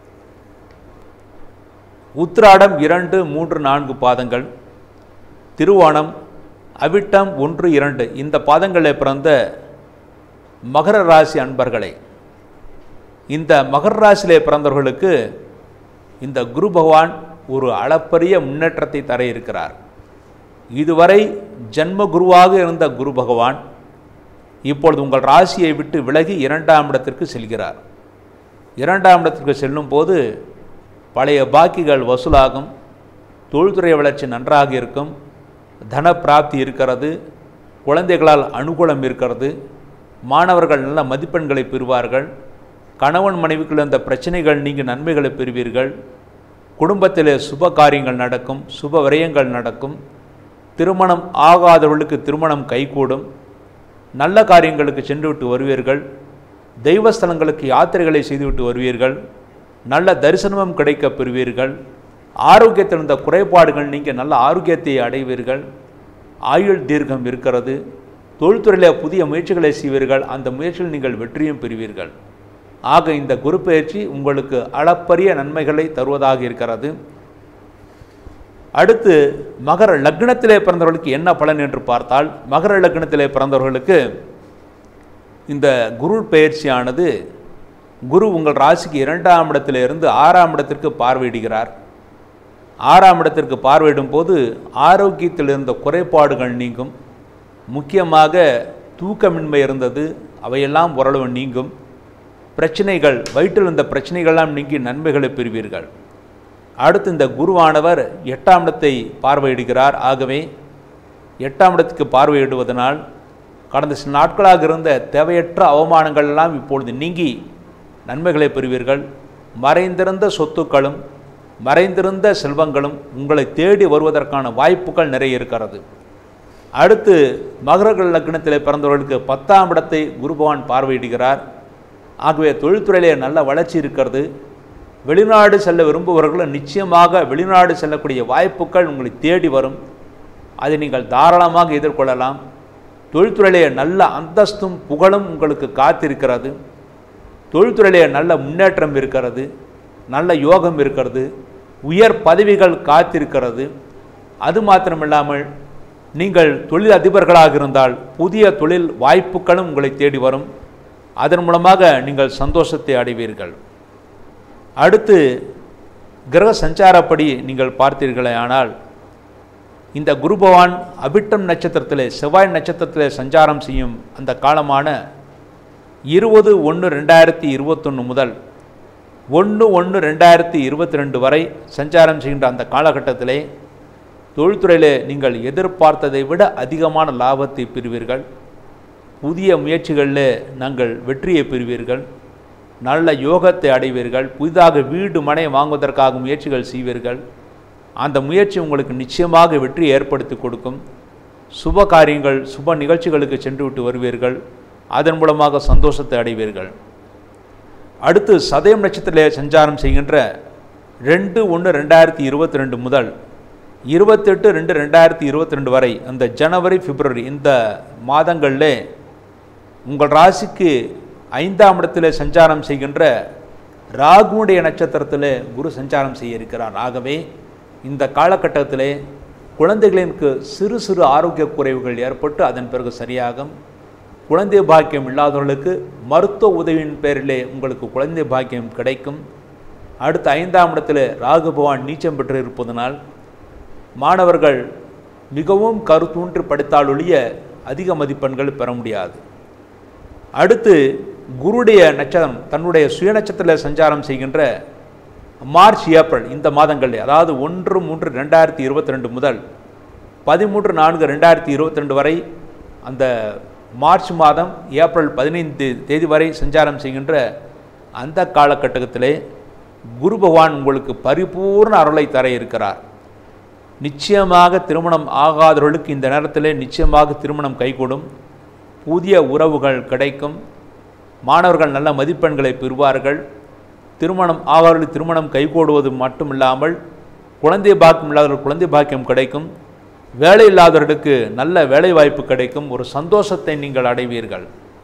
உத்திராடம் இரண்டு மூன்று நான்கு பாதங்கள் திருவோணம் அவிட்டம் ஒன்று இரண்டு இந்த பாதங்களில் பிறந்த மகர ராசி அன்பர்களே இந்த மகர ராசியிலே பிறந்தவர்களுக்கு இந்த குரு பகவான் ஒரு அளப்பரிய முன்னேற்றத்தை தர இருக்கிறார் இதுவரை ஜன்ம குருவாக இருந்த குரு பகவான் இப்பொழுது உங்கள் ராசியை விட்டு விலகி இரண்டாம் இடத்திற்கு செல்கிறார் இரண்டாம் இடத்திற்கு செல்லும் போது பழைய பாக்கிகள் வசூலாகும் தொழில்துறை வளர்ச்சி நன்றாக இருக்கும் தன பிராப்தி இருக்கிறது குழந்தைகளால் அனுகூலம் இருக்கிறது மாணவர்கள் நல்ல மதிப்பெண்களை பெறுவார்கள் கணவன் மனைவிக்குள்ள இந்த பிரச்சனைகள் நீங்கி நன்மைகளை பெறுவீர்கள் குடும்பத்தில் சுப காரியங்கள் நடக்கும் சுப விரயங்கள் நடக்கும் திருமணம் ஆகாதவர்களுக்கு திருமணம் கைகூடும் நல்ல காரியங்களுக்கு சென்றுவிட்டு வருவீர்கள் தெய்வஸ்தலங்களுக்கு யாத்திரைகளை செய்துவிட்டு வருவீர்கள் நல்ல தரிசனமும் கிடைக்க பெறுவீர்கள் ஆரோக்கியத்தில் இருந்த குறைபாடுகள் நீங்கள் நல்ல ஆரோக்கியத்தை அடைவீர்கள் ஆயுள் தீர்க்கம் இருக்கிறது தொழில்துறையில் புதிய முயற்சிகளை செய்வீர்கள் அந்த முயற்சியில் நீங்கள் வெற்றியும் பெறுவீர்கள் ஆக இந்த குரு பயிற்சி உங்களுக்கு அளப்பரிய நன்மைகளை தருவதாக இருக்கிறது அடுத்து மகர லக்னத்திலே பிறந்தவர்களுக்கு என்ன பலன் என்று பார்த்தால் மகர லக்னத்திலே பிறந்தவர்களுக்கு இந்த குரு பயிற்சியானது குரு உங்கள் ராசிக்கு இரண்டாம் இடத்திலிருந்து ஆறாம் இடத்திற்கு பார்வையிடுகிறார் ஆறாம் இடத்திற்கு பார்வையிடும் போது ஆரோக்கியத்தில் இருந்த குறைபாடுகள் நீங்கும் முக்கியமாக தூக்கமின்மை இருந்தது அவையெல்லாம் ஓரளவு நீங்கும் பிரச்சனைகள் வயிற்றில் இருந்த பிரச்சனைகள்லாம் நீங்கி நன்மைகளை பெறுவீர்கள் அடுத்து இந்த குருவானவர் எட்டாம் இடத்தை பார்வையிடுகிறார் ஆகவே எட்டாம் இடத்துக்கு பார்வையிடுவதனால் கடந்த சில நாட்களாக இருந்த தேவையற்ற அவமானங்கள் எல்லாம் இப்பொழுது நீங்கி நன்மைகளை பெறுவீர்கள் மறைந்திருந்த சொத்துக்களும் மறைந்திருந்த செல்வங்களும் உங்களை தேடி வருவதற்கான வாய்ப்புகள் நிறைய இருக்கிறது அடுத்து மகர லக்னத்தில் பிறந்தவர்களுக்கு பத்தாம் இடத்தை குரு பகவான் பார்வையிடுகிறார் ஆகவே தொழில்துறையிலே நல்ல வளர்ச்சி இருக்கிறது வெளிநாடு செல்ல விரும்புபவர்கள் நிச்சயமாக வெளிநாடு செல்லக்கூடிய வாய்ப்புகள் உங்களை தேடி வரும் அதை நீங்கள் தாராளமாக எதிர்கொள்ளலாம் தொழில்துறையிலே நல்ல அந்தஸ்தும் புகழும் உங்களுக்கு காத்திருக்கிறது தொழில்துறையிலே நல்ல முன்னேற்றம் இருக்கிறது நல்ல யோகம் இருக்கிறது உயர் பதவிகள் காத்திருக்கிறது அது மாத்திரமில்லாமல் நீங்கள் தொழில் அதிபர்களாக இருந்தால் புதிய தொழில் வாய்ப்புகளும் உங்களை தேடி வரும் அதன் மூலமாக நீங்கள் சந்தோஷத்தை அடைவீர்கள் அடுத்து கிரக சஞ்சாரப்படி நீங்கள் பார்த்தீர்களே ஆனால் இந்த குரு பகவான் அபிட்டம் நட்சத்திரத்திலே செவ்வாய் நட்சத்திரத்திலே சஞ்சாரம் செய்யும் அந்த காலமான இருபது ஒன்று ரெண்டாயிரத்தி இருபத்தொன்று முதல் ஒன்று ஒன்று ரெண்டாயிரத்தி இருபத்தி ரெண்டு வரை சஞ்சாரம் செய்கின்ற அந்த காலகட்டத்திலே தொழில்துறையிலே நீங்கள் எதிர்பார்த்ததை விட அதிகமான லாபத்தை பெறுவீர்கள் புதிய முயற்சிகளில் நாங்கள் வெற்றியை பெறுவீர்கள் நல்ல யோகத்தை அடைவீர்கள் புதிதாக வீடு மனை வாங்குவதற்காக முயற்சிகள் செய்வீர்கள் அந்த முயற்சி உங்களுக்கு நிச்சயமாக வெற்றி ஏற்படுத்தி கொடுக்கும் சுப காரியங்கள் சுப நிகழ்ச்சிகளுக்கு சென்று விட்டு வருவீர்கள் அதன் மூலமாக சந்தோஷத்தை அடைவீர்கள் அடுத்து சதயம் நட்சத்திரத்திலே சஞ்சாரம் செய்கின்ற ரெண்டு ஒன்று ரெண்டாயிரத்தி இருபத்தி ரெண்டு முதல் இருபத்தெட்டு ரெண்டு ரெண்டாயிரத்தி இருபத்தி ரெண்டு வரை அந்த ஜனவரி பிப்ரவரி இந்த மாதங்களில் உங்கள் ராசிக்கு ஐந்தாம் இடத்தில் சஞ்சாரம் செய்கின்ற ராகுனுடைய நட்சத்திரத்தில் குரு சஞ்சாரம் செய்ய இருக்கிறார் ஆகவே இந்த காலகட்டத்திலே குழந்தைகளுக்கு சிறு சிறு ஆரோக்கிய குறைவுகள் ஏற்பட்டு அதன் பிறகு சரியாகும் குழந்தை பாக்கியம் இல்லாதவர்களுக்கு மருத்துவ உதவியின் பேரிலே உங்களுக்கு குழந்தை பாக்கியம் கிடைக்கும் அடுத்த ஐந்தாம் இடத்தில் ராகு பகவான் நீச்சம் பெற்று இருப்பதனால் மாணவர்கள் மிகவும் கருத்தூன்று படித்தால் ஒழிய அதிக மதிப்பெண்கள் பெற முடியாது அடுத்து குருடைய நட்சத்திரம் தன்னுடைய சுய நட்சத்திரத்தில் சஞ்சாரம் செய்கின்ற மார்ச் ஏப்ரல் இந்த மாதங்களில் அதாவது ஒன்று மூன்று ரெண்டாயிரத்தி இருபத்தி ரெண்டு முதல் பதிமூன்று நான்கு ரெண்டாயிரத்தி இருபத்தி ரெண்டு வரை அந்த மார்ச் மாதம் ஏப்ரல் பதினைந்து தேதி வரை சஞ்சாரம் செய்கின்ற அந்த காலகட்டத்திலே குரு பகவான் உங்களுக்கு பரிபூர்ண அருளை தர இருக்கிறார் நிச்சயமாக திருமணம் ஆகாதவர்களுக்கு இந்த நேரத்தில் நிச்சயமாக திருமணம் கைகூடும் புதிய உறவுகள் கிடைக்கும் மாணவர்கள் நல்ல மதிப்பெண்களை பெறுவார்கள் திருமணம் ஆகாதவர்கள் திருமணம் கைகூடுவது மட்டுமில்லாமல் குழந்தை பாக்கியம் இல்லாதவர்கள் குழந்தை பாக்கியம் கிடைக்கும் வேலை இல்லாதவர்களுக்கு நல்ல வேலை வாய்ப்பு கிடைக்கும் ஒரு சந்தோஷத்தை நீங்கள் அடைவீர்கள்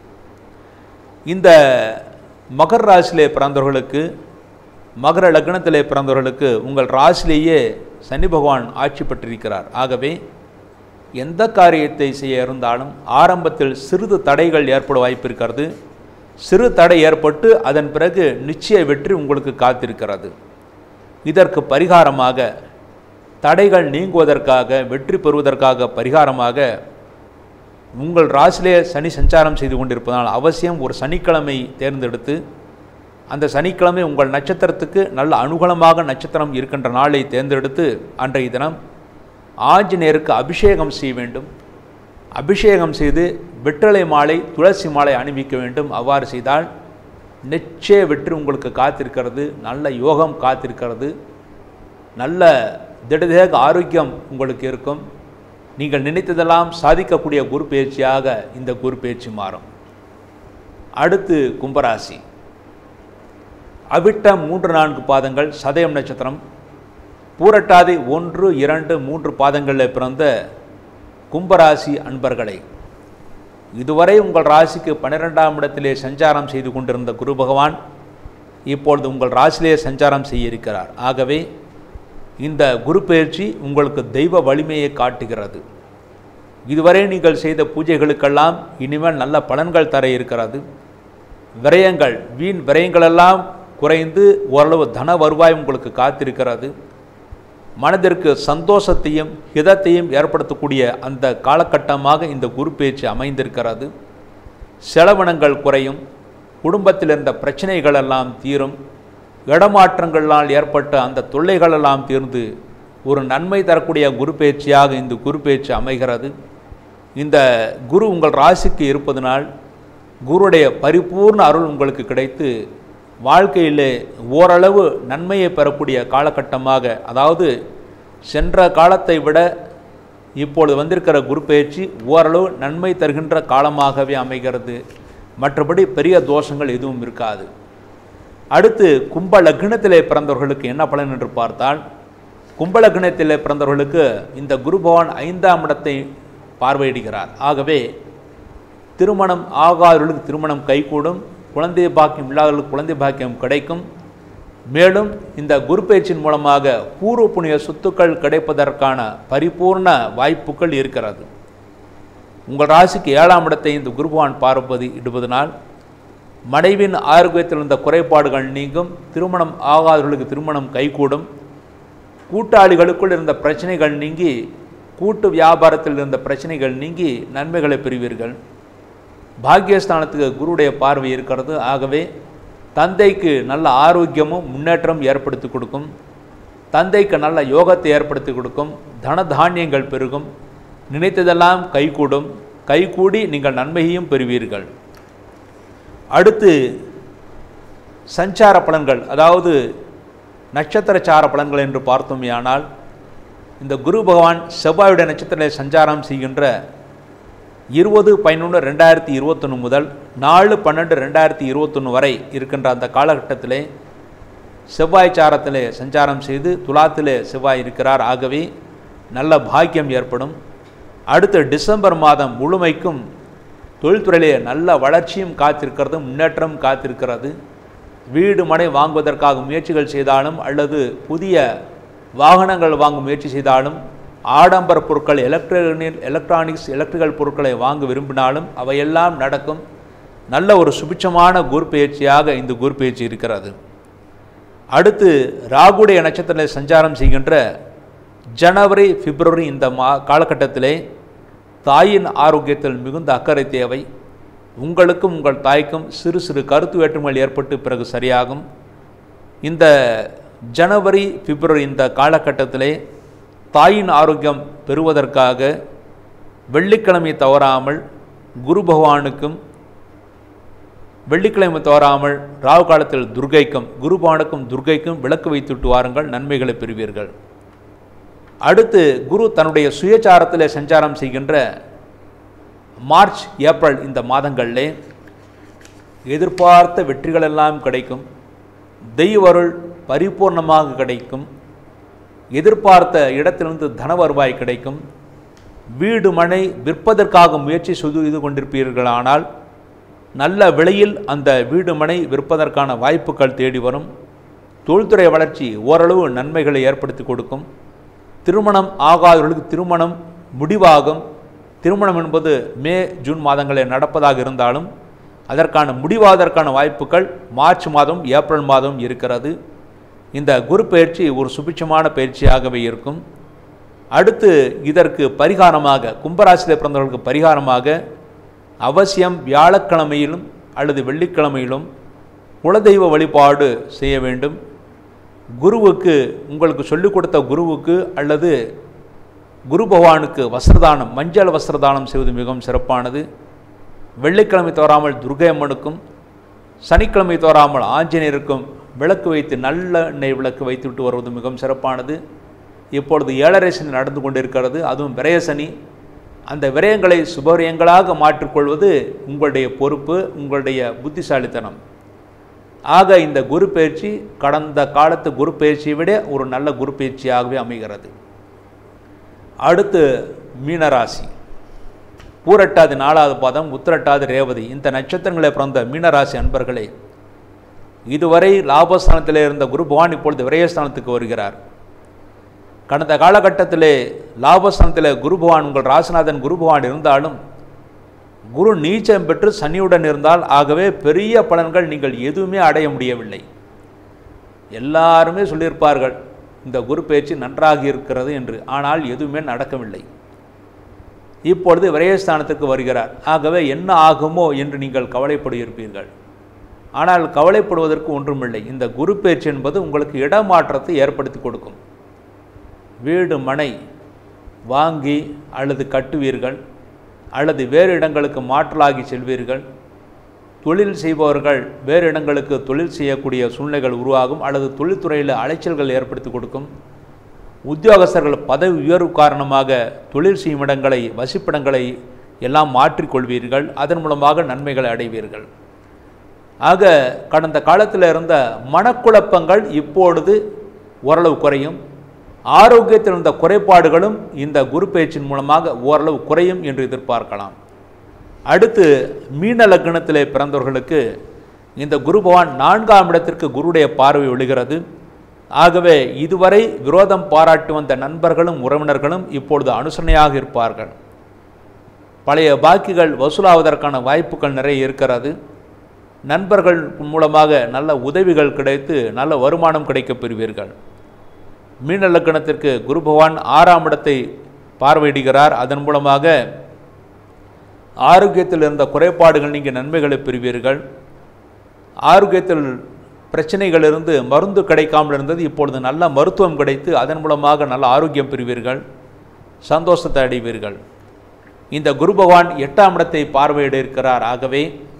இந்த மகர ராசியிலே பிறந்தவர்களுக்கு மகர லக்னத்திலே பிறந்தவர்களுக்கு உங்கள் ராசிலேயே சனி பகவான் ஆட்சி பெற்றிருக்கிறார் ஆகவே எந்த காரியத்தை செய்ய இருந்தாலும் ஆரம்பத்தில் சிறிது தடைகள் ஏற்பட வாய்ப்பு இருக்கிறது சிறு தடை ஏற்பட்டு அதன் பிறகு நிச்சய வெற்றி உங்களுக்கு காத்திருக்கிறது இதற்கு பரிகாரமாக தடைகள் நீங்குவதற்காக வெற்றி பெறுவதற்காக பரிகாரமாக உங்கள் ராசிலே சனி சஞ்சாரம் செய்து கொண்டிருப்பதனால் அவசியம் ஒரு சனிக்கிழமை தேர்ந்தெடுத்து அந்த சனிக்கிழமை உங்கள் நட்சத்திரத்துக்கு நல்ல அனுகூலமாக நட்சத்திரம் இருக்கின்ற நாளை தேர்ந்தெடுத்து அன்றைய தினம் ஆஞ்சநேயருக்கு அபிஷேகம் செய்ய வேண்டும் அபிஷேகம் செய்து வெற்றலை மாலை துளசி மாலை அணிவிக்க வேண்டும் அவ்வாறு செய்தால் நிச்சய வெற்றி உங்களுக்கு காத்திருக்கிறது நல்ல யோகம் காத்திருக்கிறது நல்ல திடதேக ஆரோக்கியம் உங்களுக்கு இருக்கும் நீங்கள் நினைத்ததெல்லாம் சாதிக்கக்கூடிய குரு பயிற்சியாக இந்த குரு பயிற்சி மாறும் அடுத்து கும்பராசி அவிட்ட மூன்று நான்கு பாதங்கள் சதயம் நட்சத்திரம் பூரட்டாதி ஒன்று இரண்டு மூன்று பாதங்களில் பிறந்த கும்பராசி அன்பர்களை இதுவரை உங்கள் ராசிக்கு பன்னிரெண்டாம் இடத்திலே சஞ்சாரம் செய்து கொண்டிருந்த குரு பகவான் இப்பொழுது உங்கள் ராசியிலே சஞ்சாரம் செய்ய இருக்கிறார் ஆகவே இந்த குரு பயிற்சி உங்களுக்கு தெய்வ வலிமையை காட்டுகிறது இதுவரை நீங்கள் செய்த பூஜைகளுக்கெல்லாம் இனிமேல் நல்ல பலன்கள் தர இருக்கிறது விரயங்கள் வீண் விரயங்களெல்லாம் குறைந்து ஓரளவு தன வருவாய் உங்களுக்கு காத்திருக்கிறது மனதிற்கு சந்தோஷத்தையும் ஹிதத்தையும் ஏற்படுத்தக்கூடிய அந்த காலகட்டமாக இந்த குரு பேச்சு அமைந்திருக்கிறது செலவினங்கள் குறையும் குடும்பத்தில் இருந்த பிரச்சனைகள் எல்லாம் தீரும் இடமாற்றங்களால் ஏற்பட்ட அந்த தொல்லைகளெல்லாம் தீர்ந்து ஒரு நன்மை தரக்கூடிய குரு பேச்சியாக இந்த குரு பேச்சு அமைகிறது இந்த குரு உங்கள் ராசிக்கு இருப்பதனால் குருடைய பரிபூர்ண அருள் உங்களுக்கு கிடைத்து வாழ்க்கையிலே ஓரளவு நன்மையை பெறக்கூடிய காலகட்டமாக அதாவது சென்ற காலத்தை விட இப்பொழுது வந்திருக்கிற குரு பயிற்சி ஓரளவு நன்மை தருகின்ற காலமாகவே அமைகிறது மற்றபடி பெரிய தோஷங்கள் எதுவும் இருக்காது அடுத்து கும்ப லக்னத்திலே பிறந்தவர்களுக்கு என்ன பலன் என்று பார்த்தால் கும்ப லக்னத்திலே பிறந்தவர்களுக்கு இந்த குரு பகவான் ஐந்தாம் இடத்தை பார்வையிடுகிறார் ஆகவே திருமணம் ஆகாதவர்களுக்கு திருமணம் கைகூடும் குழந்தை பாக்கியம் இல்லாதவர்களுக்கு குழந்தை பாக்கியம் கிடைக்கும் மேலும் இந்த குரு பயிற்சியின் மூலமாக பூர்வ புண்ணிய சொத்துக்கள் கிடைப்பதற்கான பரிபூர்ண வாய்ப்புகள் இருக்கிறது உங்கள் ராசிக்கு ஏழாம் இடத்தை இந்த குருபவான் பார்ப்பது இடுவதனால் மனைவின் ஆரோக்கியத்தில் இருந்த குறைபாடுகள் நீங்கும் திருமணம் ஆகாதவர்களுக்கு திருமணம் கைகூடும் கூட்டாளிகளுக்குள் இருந்த பிரச்சனைகள் நீங்கி கூட்டு வியாபாரத்தில் இருந்த பிரச்சனைகள் நீங்கி நன்மைகளை பெறுவீர்கள் பாக்கியஸ்தானத்துக்கு குருடைய பார்வை இருக்கிறது ஆகவே தந்தைக்கு நல்ல ஆரோக்கியமும் முன்னேற்றம் ஏற்படுத்தி கொடுக்கும் தந்தைக்கு நல்ல யோகத்தை ஏற்படுத்தி கொடுக்கும் தன தானியங்கள் பெருகும் நினைத்ததெல்லாம் கைகூடும் கைகூடி நீங்கள் நன்மையையும் பெறுவீர்கள் அடுத்து சஞ்சார பலன்கள் அதாவது நட்சத்திரச்சார பலன்கள் என்று பார்த்தோமேயானால் இந்த குரு பகவான் செவ்வாயுடைய நட்சத்திரத்தில் சஞ்சாரம் செய்கின்ற இருபது பதினொன்று ரெண்டாயிரத்தி இருபத்தொன்று முதல் நாலு பன்னெண்டு ரெண்டாயிரத்தி இருபத்தொன்று வரை இருக்கின்ற அந்த காலகட்டத்திலே செவ்வாய் சாரத்திலே சஞ்சாரம் செய்து துலாத்திலே செவ்வாய் இருக்கிறார் ஆகவே நல்ல பாக்கியம் ஏற்படும் அடுத்த டிசம்பர் மாதம் முழுமைக்கும் தொழில்துறையிலே நல்ல வளர்ச்சியும் காத்திருக்கிறது முன்னேற்றம் காத்திருக்கிறது வீடு மனை வாங்குவதற்காக முயற்சிகள் செய்தாலும் அல்லது புதிய வாகனங்கள் வாங்கும் முயற்சி செய்தாலும் ஆடம்பர பொருட்கள் எலக்ட்ரானிக் எலக்ட்ரானிக்ஸ் எலக்ட்ரிக்கல் பொருட்களை வாங்க விரும்பினாலும் அவையெல்லாம் நடக்கும் நல்ல ஒரு சுபிட்சமான குரு பயிற்சியாக இந்த குரு பயிற்சி இருக்கிறது அடுத்து ராகுடைய நட்சத்திரத்தில் சஞ்சாரம் செய்கின்ற ஜனவரி பிப்ரவரி இந்த மா காலகட்டத்திலே தாயின் ஆரோக்கியத்தில் மிகுந்த அக்கறை தேவை உங்களுக்கும் உங்கள் தாய்க்கும் சிறு சிறு கருத்து வேற்றுமைகள் ஏற்பட்டு பிறகு சரியாகும் இந்த ஜனவரி பிப்ரவரி இந்த காலகட்டத்திலே தாயின் ஆரோக்கியம் பெறுவதற்காக வெள்ளிக்கிழமை தவறாமல் குரு பகவானுக்கும் வெள்ளிக்கிழமை தவறாமல் ராகு காலத்தில் துர்கைக்கும் குரு பகவானுக்கும் துர்கைக்கும் விளக்கு வைத்துட்டு வாருங்கள் நன்மைகளை பெறுவீர்கள் அடுத்து குரு தன்னுடைய சுயச்சாரத்தில் சஞ்சாரம் செய்கின்ற மார்ச் ஏப்ரல் இந்த மாதங்களிலே எதிர்பார்த்த வெற்றிகளெல்லாம் கிடைக்கும் தெய்வருள் பரிபூர்ணமாக கிடைக்கும் எதிர்பார்த்த இடத்திலிருந்து தன வருவாய் கிடைக்கும் வீடு மனை விற்பதற்காக முயற்சி செய்து கொண்டிருப்பீர்களானால் நல்ல விலையில் அந்த வீடு மனை விற்பதற்கான வாய்ப்புகள் தேடி வரும் தொழில்துறை வளர்ச்சி ஓரளவு நன்மைகளை ஏற்படுத்தி கொடுக்கும் திருமணம் ஆகாதவர்களுக்கு திருமணம் முடிவாகும் திருமணம் என்பது மே ஜூன் மாதங்களில் நடப்பதாக இருந்தாலும் அதற்கான முடிவாதற்கான வாய்ப்புகள் மார்ச் மாதம் ஏப்ரல் மாதம் இருக்கிறது இந்த குரு பயிற்சி ஒரு சுபிட்சமான பயிற்சியாகவே இருக்கும் அடுத்து இதற்கு பரிகாரமாக கும்பராசியில் பிறந்தவர்களுக்கு பரிகாரமாக அவசியம் வியாழக்கிழமையிலும் அல்லது வெள்ளிக்கிழமையிலும் குலதெய்வ வழிபாடு செய்ய வேண்டும் குருவுக்கு உங்களுக்கு சொல்லிக் கொடுத்த குருவுக்கு அல்லது குரு பகவானுக்கு வஸ்திரதானம் மஞ்சள் வஸ்திரதானம் செய்வது மிகவும் சிறப்பானது வெள்ளிக்கிழமை தவறாமல் துர்கை அம்மனுக்கும் சனிக்கிழமை தவறாமல் ஆஞ்சநேயருக்கும் விளக்கு வைத்து நல்ல எண்ணெய் விளக்கு வைத்துவிட்டு வருவது மிகவும் சிறப்பானது இப்பொழுது ஏழரை சனி நடந்து கொண்டிருக்கிறது அதுவும் விரய சனி அந்த விரயங்களை சுபவிரயங்களாக மாற்றிக்கொள்வது உங்களுடைய பொறுப்பு உங்களுடைய புத்திசாலித்தனம் ஆக இந்த குரு பயிற்சி கடந்த காலத்து குரு பயிற்சியை விட ஒரு நல்ல குரு பயிற்சியாகவே அமைகிறது அடுத்து மீனராசி பூரட்டாதி நாலாவது பாதம் உத்திரட்டாதி ரேவதி இந்த நட்சத்திரங்களை பிறந்த மீனராசி அன்பர்களே இதுவரை லாபஸ்தானத்திலே இருந்த குரு பகவான் இப்பொழுது விரயஸ்தானத்துக்கு வருகிறார் கடந்த காலகட்டத்திலே லாபஸ்தானத்திலே குரு பகவான் உங்கள் ராசிநாதன் குரு பகவான் இருந்தாலும் குரு நீச்சம் பெற்று சனியுடன் இருந்தால் ஆகவே பெரிய பலன்கள் நீங்கள் எதுவுமே அடைய முடியவில்லை எல்லாருமே சொல்லியிருப்பார்கள் இந்த குரு பயிற்சி நன்றாக இருக்கிறது என்று ஆனால் எதுவுமே நடக்கவில்லை இப்பொழுது விரயஸ்தானத்துக்கு வருகிறார் ஆகவே என்ன ஆகுமோ என்று நீங்கள் கவலைப்படுகிறீர்கள் ஆனால் கவலைப்படுவதற்கு ஒன்றுமில்லை இந்த குரு பயிற்சி என்பது உங்களுக்கு இடமாற்றத்தை ஏற்படுத்தி கொடுக்கும் வீடு மனை வாங்கி அல்லது கட்டுவீர்கள் அல்லது வேறு இடங்களுக்கு மாற்றலாகி செல்வீர்கள் தொழில் செய்பவர்கள் வேறு இடங்களுக்கு தொழில் செய்யக்கூடிய சூழ்நிலைகள் உருவாகும் அல்லது தொழில்துறையில் அலைச்சல்கள் ஏற்படுத்தி கொடுக்கும் உத்தியோகஸ்தர்கள் பதவி உயர்வு காரணமாக தொழில் செய்யும் இடங்களை வசிப்பிடங்களை எல்லாம் மாற்றிக்கொள்வீர்கள் அதன் மூலமாக நன்மைகளை அடைவீர்கள் ஆக கடந்த காலத்தில் இருந்த மனக்குழப்பங்கள் இப்பொழுது ஓரளவு குறையும் ஆரோக்கியத்தில் இருந்த குறைபாடுகளும் இந்த குரு பயிற்சியின் மூலமாக ஓரளவு குறையும் என்று எதிர்பார்க்கலாம் அடுத்து மீன லக்னத்திலே பிறந்தவர்களுக்கு இந்த குரு பகவான் நான்காம் இடத்திற்கு குருடைய பார்வை விழுகிறது ஆகவே இதுவரை விரோதம் பாராட்டி வந்த நண்பர்களும் உறவினர்களும் இப்பொழுது அனுசரணையாக இருப்பார்கள் பழைய பாக்கிகள் வசூலாவதற்கான வாய்ப்புகள் நிறைய இருக்கிறது நண்பர்கள் மூலமாக நல்ல உதவிகள் கிடைத்து நல்ல வருமானம் கிடைக்கப் பெறுவீர்கள் மீன லக்கணத்திற்கு குரு பகவான் ஆறாம் இடத்தை பார்வையிடுகிறார் அதன் மூலமாக ஆரோக்கியத்தில் இருந்த குறைபாடுகள் நீங்க நன்மைகளை பெறுவீர்கள் ஆரோக்கியத்தில் பிரச்சனைகளிலிருந்து மருந்து கிடைக்காமல் இருந்தது இப்பொழுது நல்ல மருத்துவம் கிடைத்து அதன் மூலமாக நல்ல ஆரோக்கியம் பெறுவீர்கள் சந்தோஷத்தை அடைவீர்கள் இந்த குரு பகவான் எட்டாம் இடத்தை பார்வையிட இருக்கிறார் ஆகவே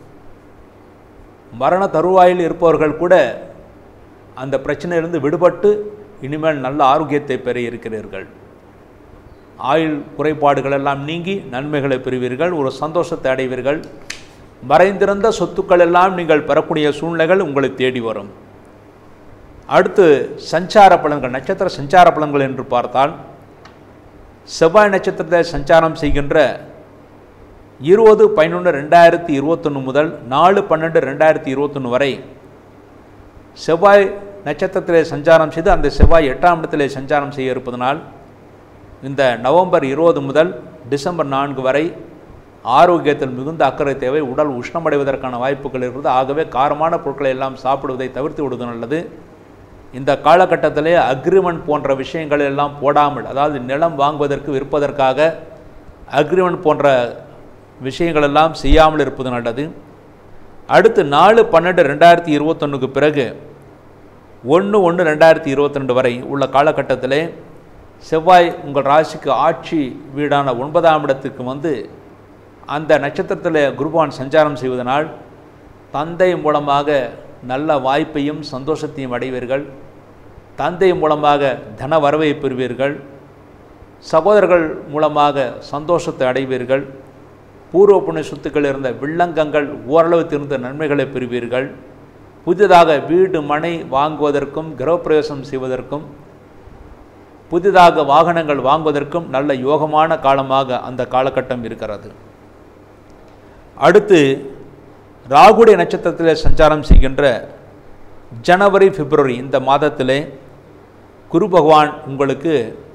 மரண தருவாயில் இருப்பவர்கள் கூட அந்த பிரச்சனையிலிருந்து விடுபட்டு இனிமேல் நல்ல ஆரோக்கியத்தை பெற இருக்கிறீர்கள் ஆயுள் குறைபாடுகள் எல்லாம் நீங்கி நன்மைகளை பெறுவீர்கள் ஒரு சந்தோஷத்தை அடைவீர்கள் மறைந்திருந்த சொத்துக்கள் எல்லாம் நீங்கள் பெறக்கூடிய சூழ்நிலைகள் உங்களை தேடி வரும் அடுத்து சஞ்சார பலன்கள் நட்சத்திர சஞ்சார பலன்கள் என்று பார்த்தால் செவ்வாய் நட்சத்திரத்தை சஞ்சாரம் செய்கின்ற இருபது பதினொன்று ரெண்டாயிரத்தி இருபத்தொன்று முதல் நாலு பன்னெண்டு ரெண்டாயிரத்தி இருபத்தொன்று வரை செவ்வாய் நட்சத்திரத்திலே சஞ்சாரம் செய்து அந்த செவ்வாய் எட்டாம் இடத்திலே சஞ்சாரம் செய்ய இருப்பதனால் இந்த நவம்பர் இருபது முதல் டிசம்பர் நான்கு வரை ஆரோக்கியத்தில் மிகுந்த அக்கறை தேவை உடல் உஷ்ணமடைவதற்கான வாய்ப்புகள் இருக்கிறது ஆகவே காரமான பொருட்களை எல்லாம் சாப்பிடுவதை தவிர்த்து விடுவது நல்லது இந்த காலகட்டத்திலே அக்ரிமெண்ட் போன்ற விஷயங்கள் எல்லாம் போடாமல் அதாவது நிலம் வாங்குவதற்கு விற்பதற்காக அக்ரிமெண்ட் போன்ற விஷயங்கள் எல்லாம் செய்யாமல் இருப்பது நல்லது அடுத்து நாலு பன்னெண்டு ரெண்டாயிரத்தி இருபத்தொன்னுக்கு பிறகு ஒன்று ஒன்று ரெண்டாயிரத்தி இருபத்தி ரெண்டு வரை உள்ள காலகட்டத்திலே செவ்வாய் உங்கள் ராசிக்கு ஆட்சி வீடான ஒன்பதாம் இடத்துக்கு வந்து அந்த நட்சத்திரத்தில் குருபான் சஞ்சாரம் செய்வதனால் தந்தை மூலமாக நல்ல வாய்ப்பையும் சந்தோஷத்தையும் அடைவீர்கள் தந்தை மூலமாக தன வரவை பெறுவீர்கள் சகோதரர்கள் மூலமாக சந்தோஷத்தை அடைவீர்கள் பூர்வ புண்ணிய சொத்துக்கள் இருந்த வில்லங்கங்கள் ஓரளவு திருந்த நன்மைகளை பெறுவீர்கள் புதிதாக வீடு மனை வாங்குவதற்கும் கிரகப்பிரவேசம் செய்வதற்கும் புதிதாக வாகனங்கள் வாங்குவதற்கும் நல்ல யோகமான காலமாக அந்த காலகட்டம் இருக்கிறது அடுத்து ராகுடைய நட்சத்திரத்தில் சஞ்சாரம் செய்கின்ற ஜனவரி பிப்ரவரி இந்த மாதத்திலே குரு பகவான் உங்களுக்கு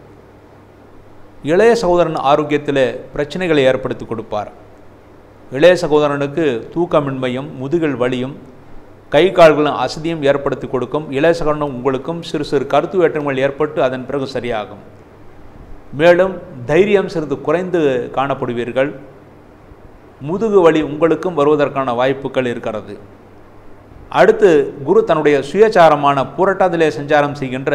இளைய சகோதரன் ஆரோக்கியத்தில் பிரச்சனைகளை ஏற்படுத்தி கொடுப்பார் இளைய சகோதரனுக்கு தூக்கமின்மையும் முதுகில் வலியும் கை கால்களும் அசதியும் ஏற்படுத்தி கொடுக்கும் இளைய சகோதரனும் உங்களுக்கும் சிறு சிறு கருத்து வேற்றுமைகள் ஏற்பட்டு அதன் பிறகு சரியாகும் மேலும் தைரியம் சிறிது குறைந்து காணப்படுவீர்கள் முதுகு வலி உங்களுக்கும் வருவதற்கான வாய்ப்புகள் இருக்கிறது அடுத்து குரு தன்னுடைய சுயச்சாரமான பூரட்டாதிலே சஞ்சாரம் செய்கின்ற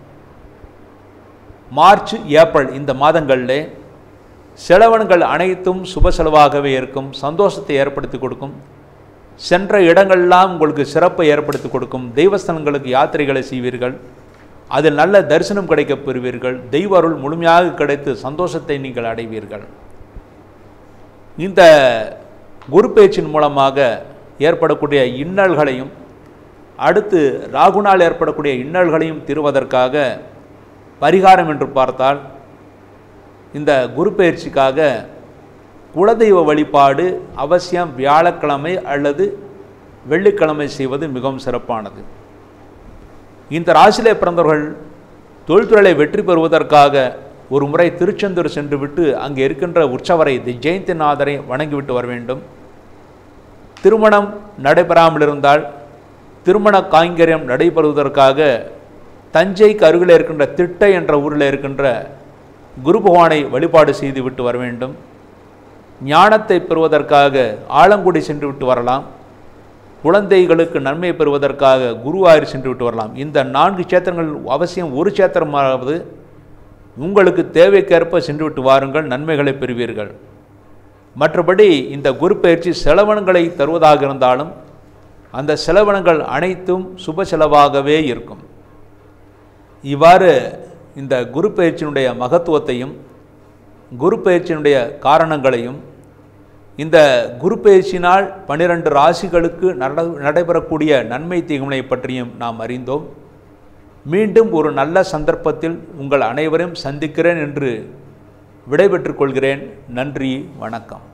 மார்ச் ஏப்ரல் இந்த மாதங்களிலே செலவன்கள் அனைத்தும் சுப செலவாகவே இருக்கும் சந்தோஷத்தை ஏற்படுத்தி கொடுக்கும் சென்ற இடங்கள்லாம் உங்களுக்கு சிறப்பை ஏற்படுத்தி கொடுக்கும் தெய்வஸ்தலங்களுக்கு யாத்திரைகளை செய்வீர்கள் அதில் நல்ல தரிசனம் கிடைக்கப் பெறுவீர்கள் தெய்வ அருள் முழுமையாக கிடைத்து சந்தோஷத்தை நீங்கள் அடைவீர்கள் இந்த குரு பேச்சின் மூலமாக ஏற்படக்கூடிய இன்னல்களையும் அடுத்து ராகுனால் ஏற்படக்கூடிய இன்னல்களையும் தீர்வதற்காக பரிகாரம் என்று பார்த்தால் இந்த குரு பயிற்சிக்காக குலதெய்வ வழிபாடு அவசியம் வியாழக்கிழமை அல்லது வெள்ளிக்கிழமை செய்வது மிகவும் சிறப்பானது இந்த ராசியிலே பிறந்தவர்கள் தொழில்துறையை வெற்றி பெறுவதற்காக ஒரு முறை திருச்செந்தூர் சென்று விட்டு அங்கே இருக்கின்ற உற்சவரை தி ஜெயந்திநாதரை வணங்கிவிட்டு வர வேண்டும் திருமணம் நடைபெறாமல் இருந்தால் திருமண காய்கரியம் நடைபெறுவதற்காக தஞ்சைக்கு அருகில் இருக்கின்ற திட்டை என்ற ஊரில் இருக்கின்ற குரு பகவானை வழிபாடு செய்து விட்டு வர வேண்டும் ஞானத்தை பெறுவதற்காக ஆலங்குடி சென்று விட்டு வரலாம் குழந்தைகளுக்கு நன்மை பெறுவதற்காக குருவாயூர் சென்று விட்டு வரலாம் இந்த நான்கு சேத்திரங்கள் அவசியம் ஒரு சேத்திரமாவது உங்களுக்கு தேவைக்கேற்ப சென்று விட்டு வாருங்கள் நன்மைகளை பெறுவீர்கள் மற்றபடி இந்த குரு பயிற்சி செலவனங்களை தருவதாக இருந்தாலும் அந்த செலவனங்கள் அனைத்தும் சுப செலவாகவே இருக்கும் இவ்வாறு இந்த குரு பயிற்சியினுடைய மகத்துவத்தையும் குரு பயிற்சியினுடைய காரணங்களையும் இந்த குரு பயிற்சியினால் பன்னிரண்டு ராசிகளுக்கு நட நடைபெறக்கூடிய நன்மை தீமையை பற்றியும் நாம் அறிந்தோம் மீண்டும் ஒரு நல்ல சந்தர்ப்பத்தில் உங்கள் அனைவரையும் சந்திக்கிறேன் என்று விடைபெற்றுக் கொள்கிறேன் நன்றி வணக்கம்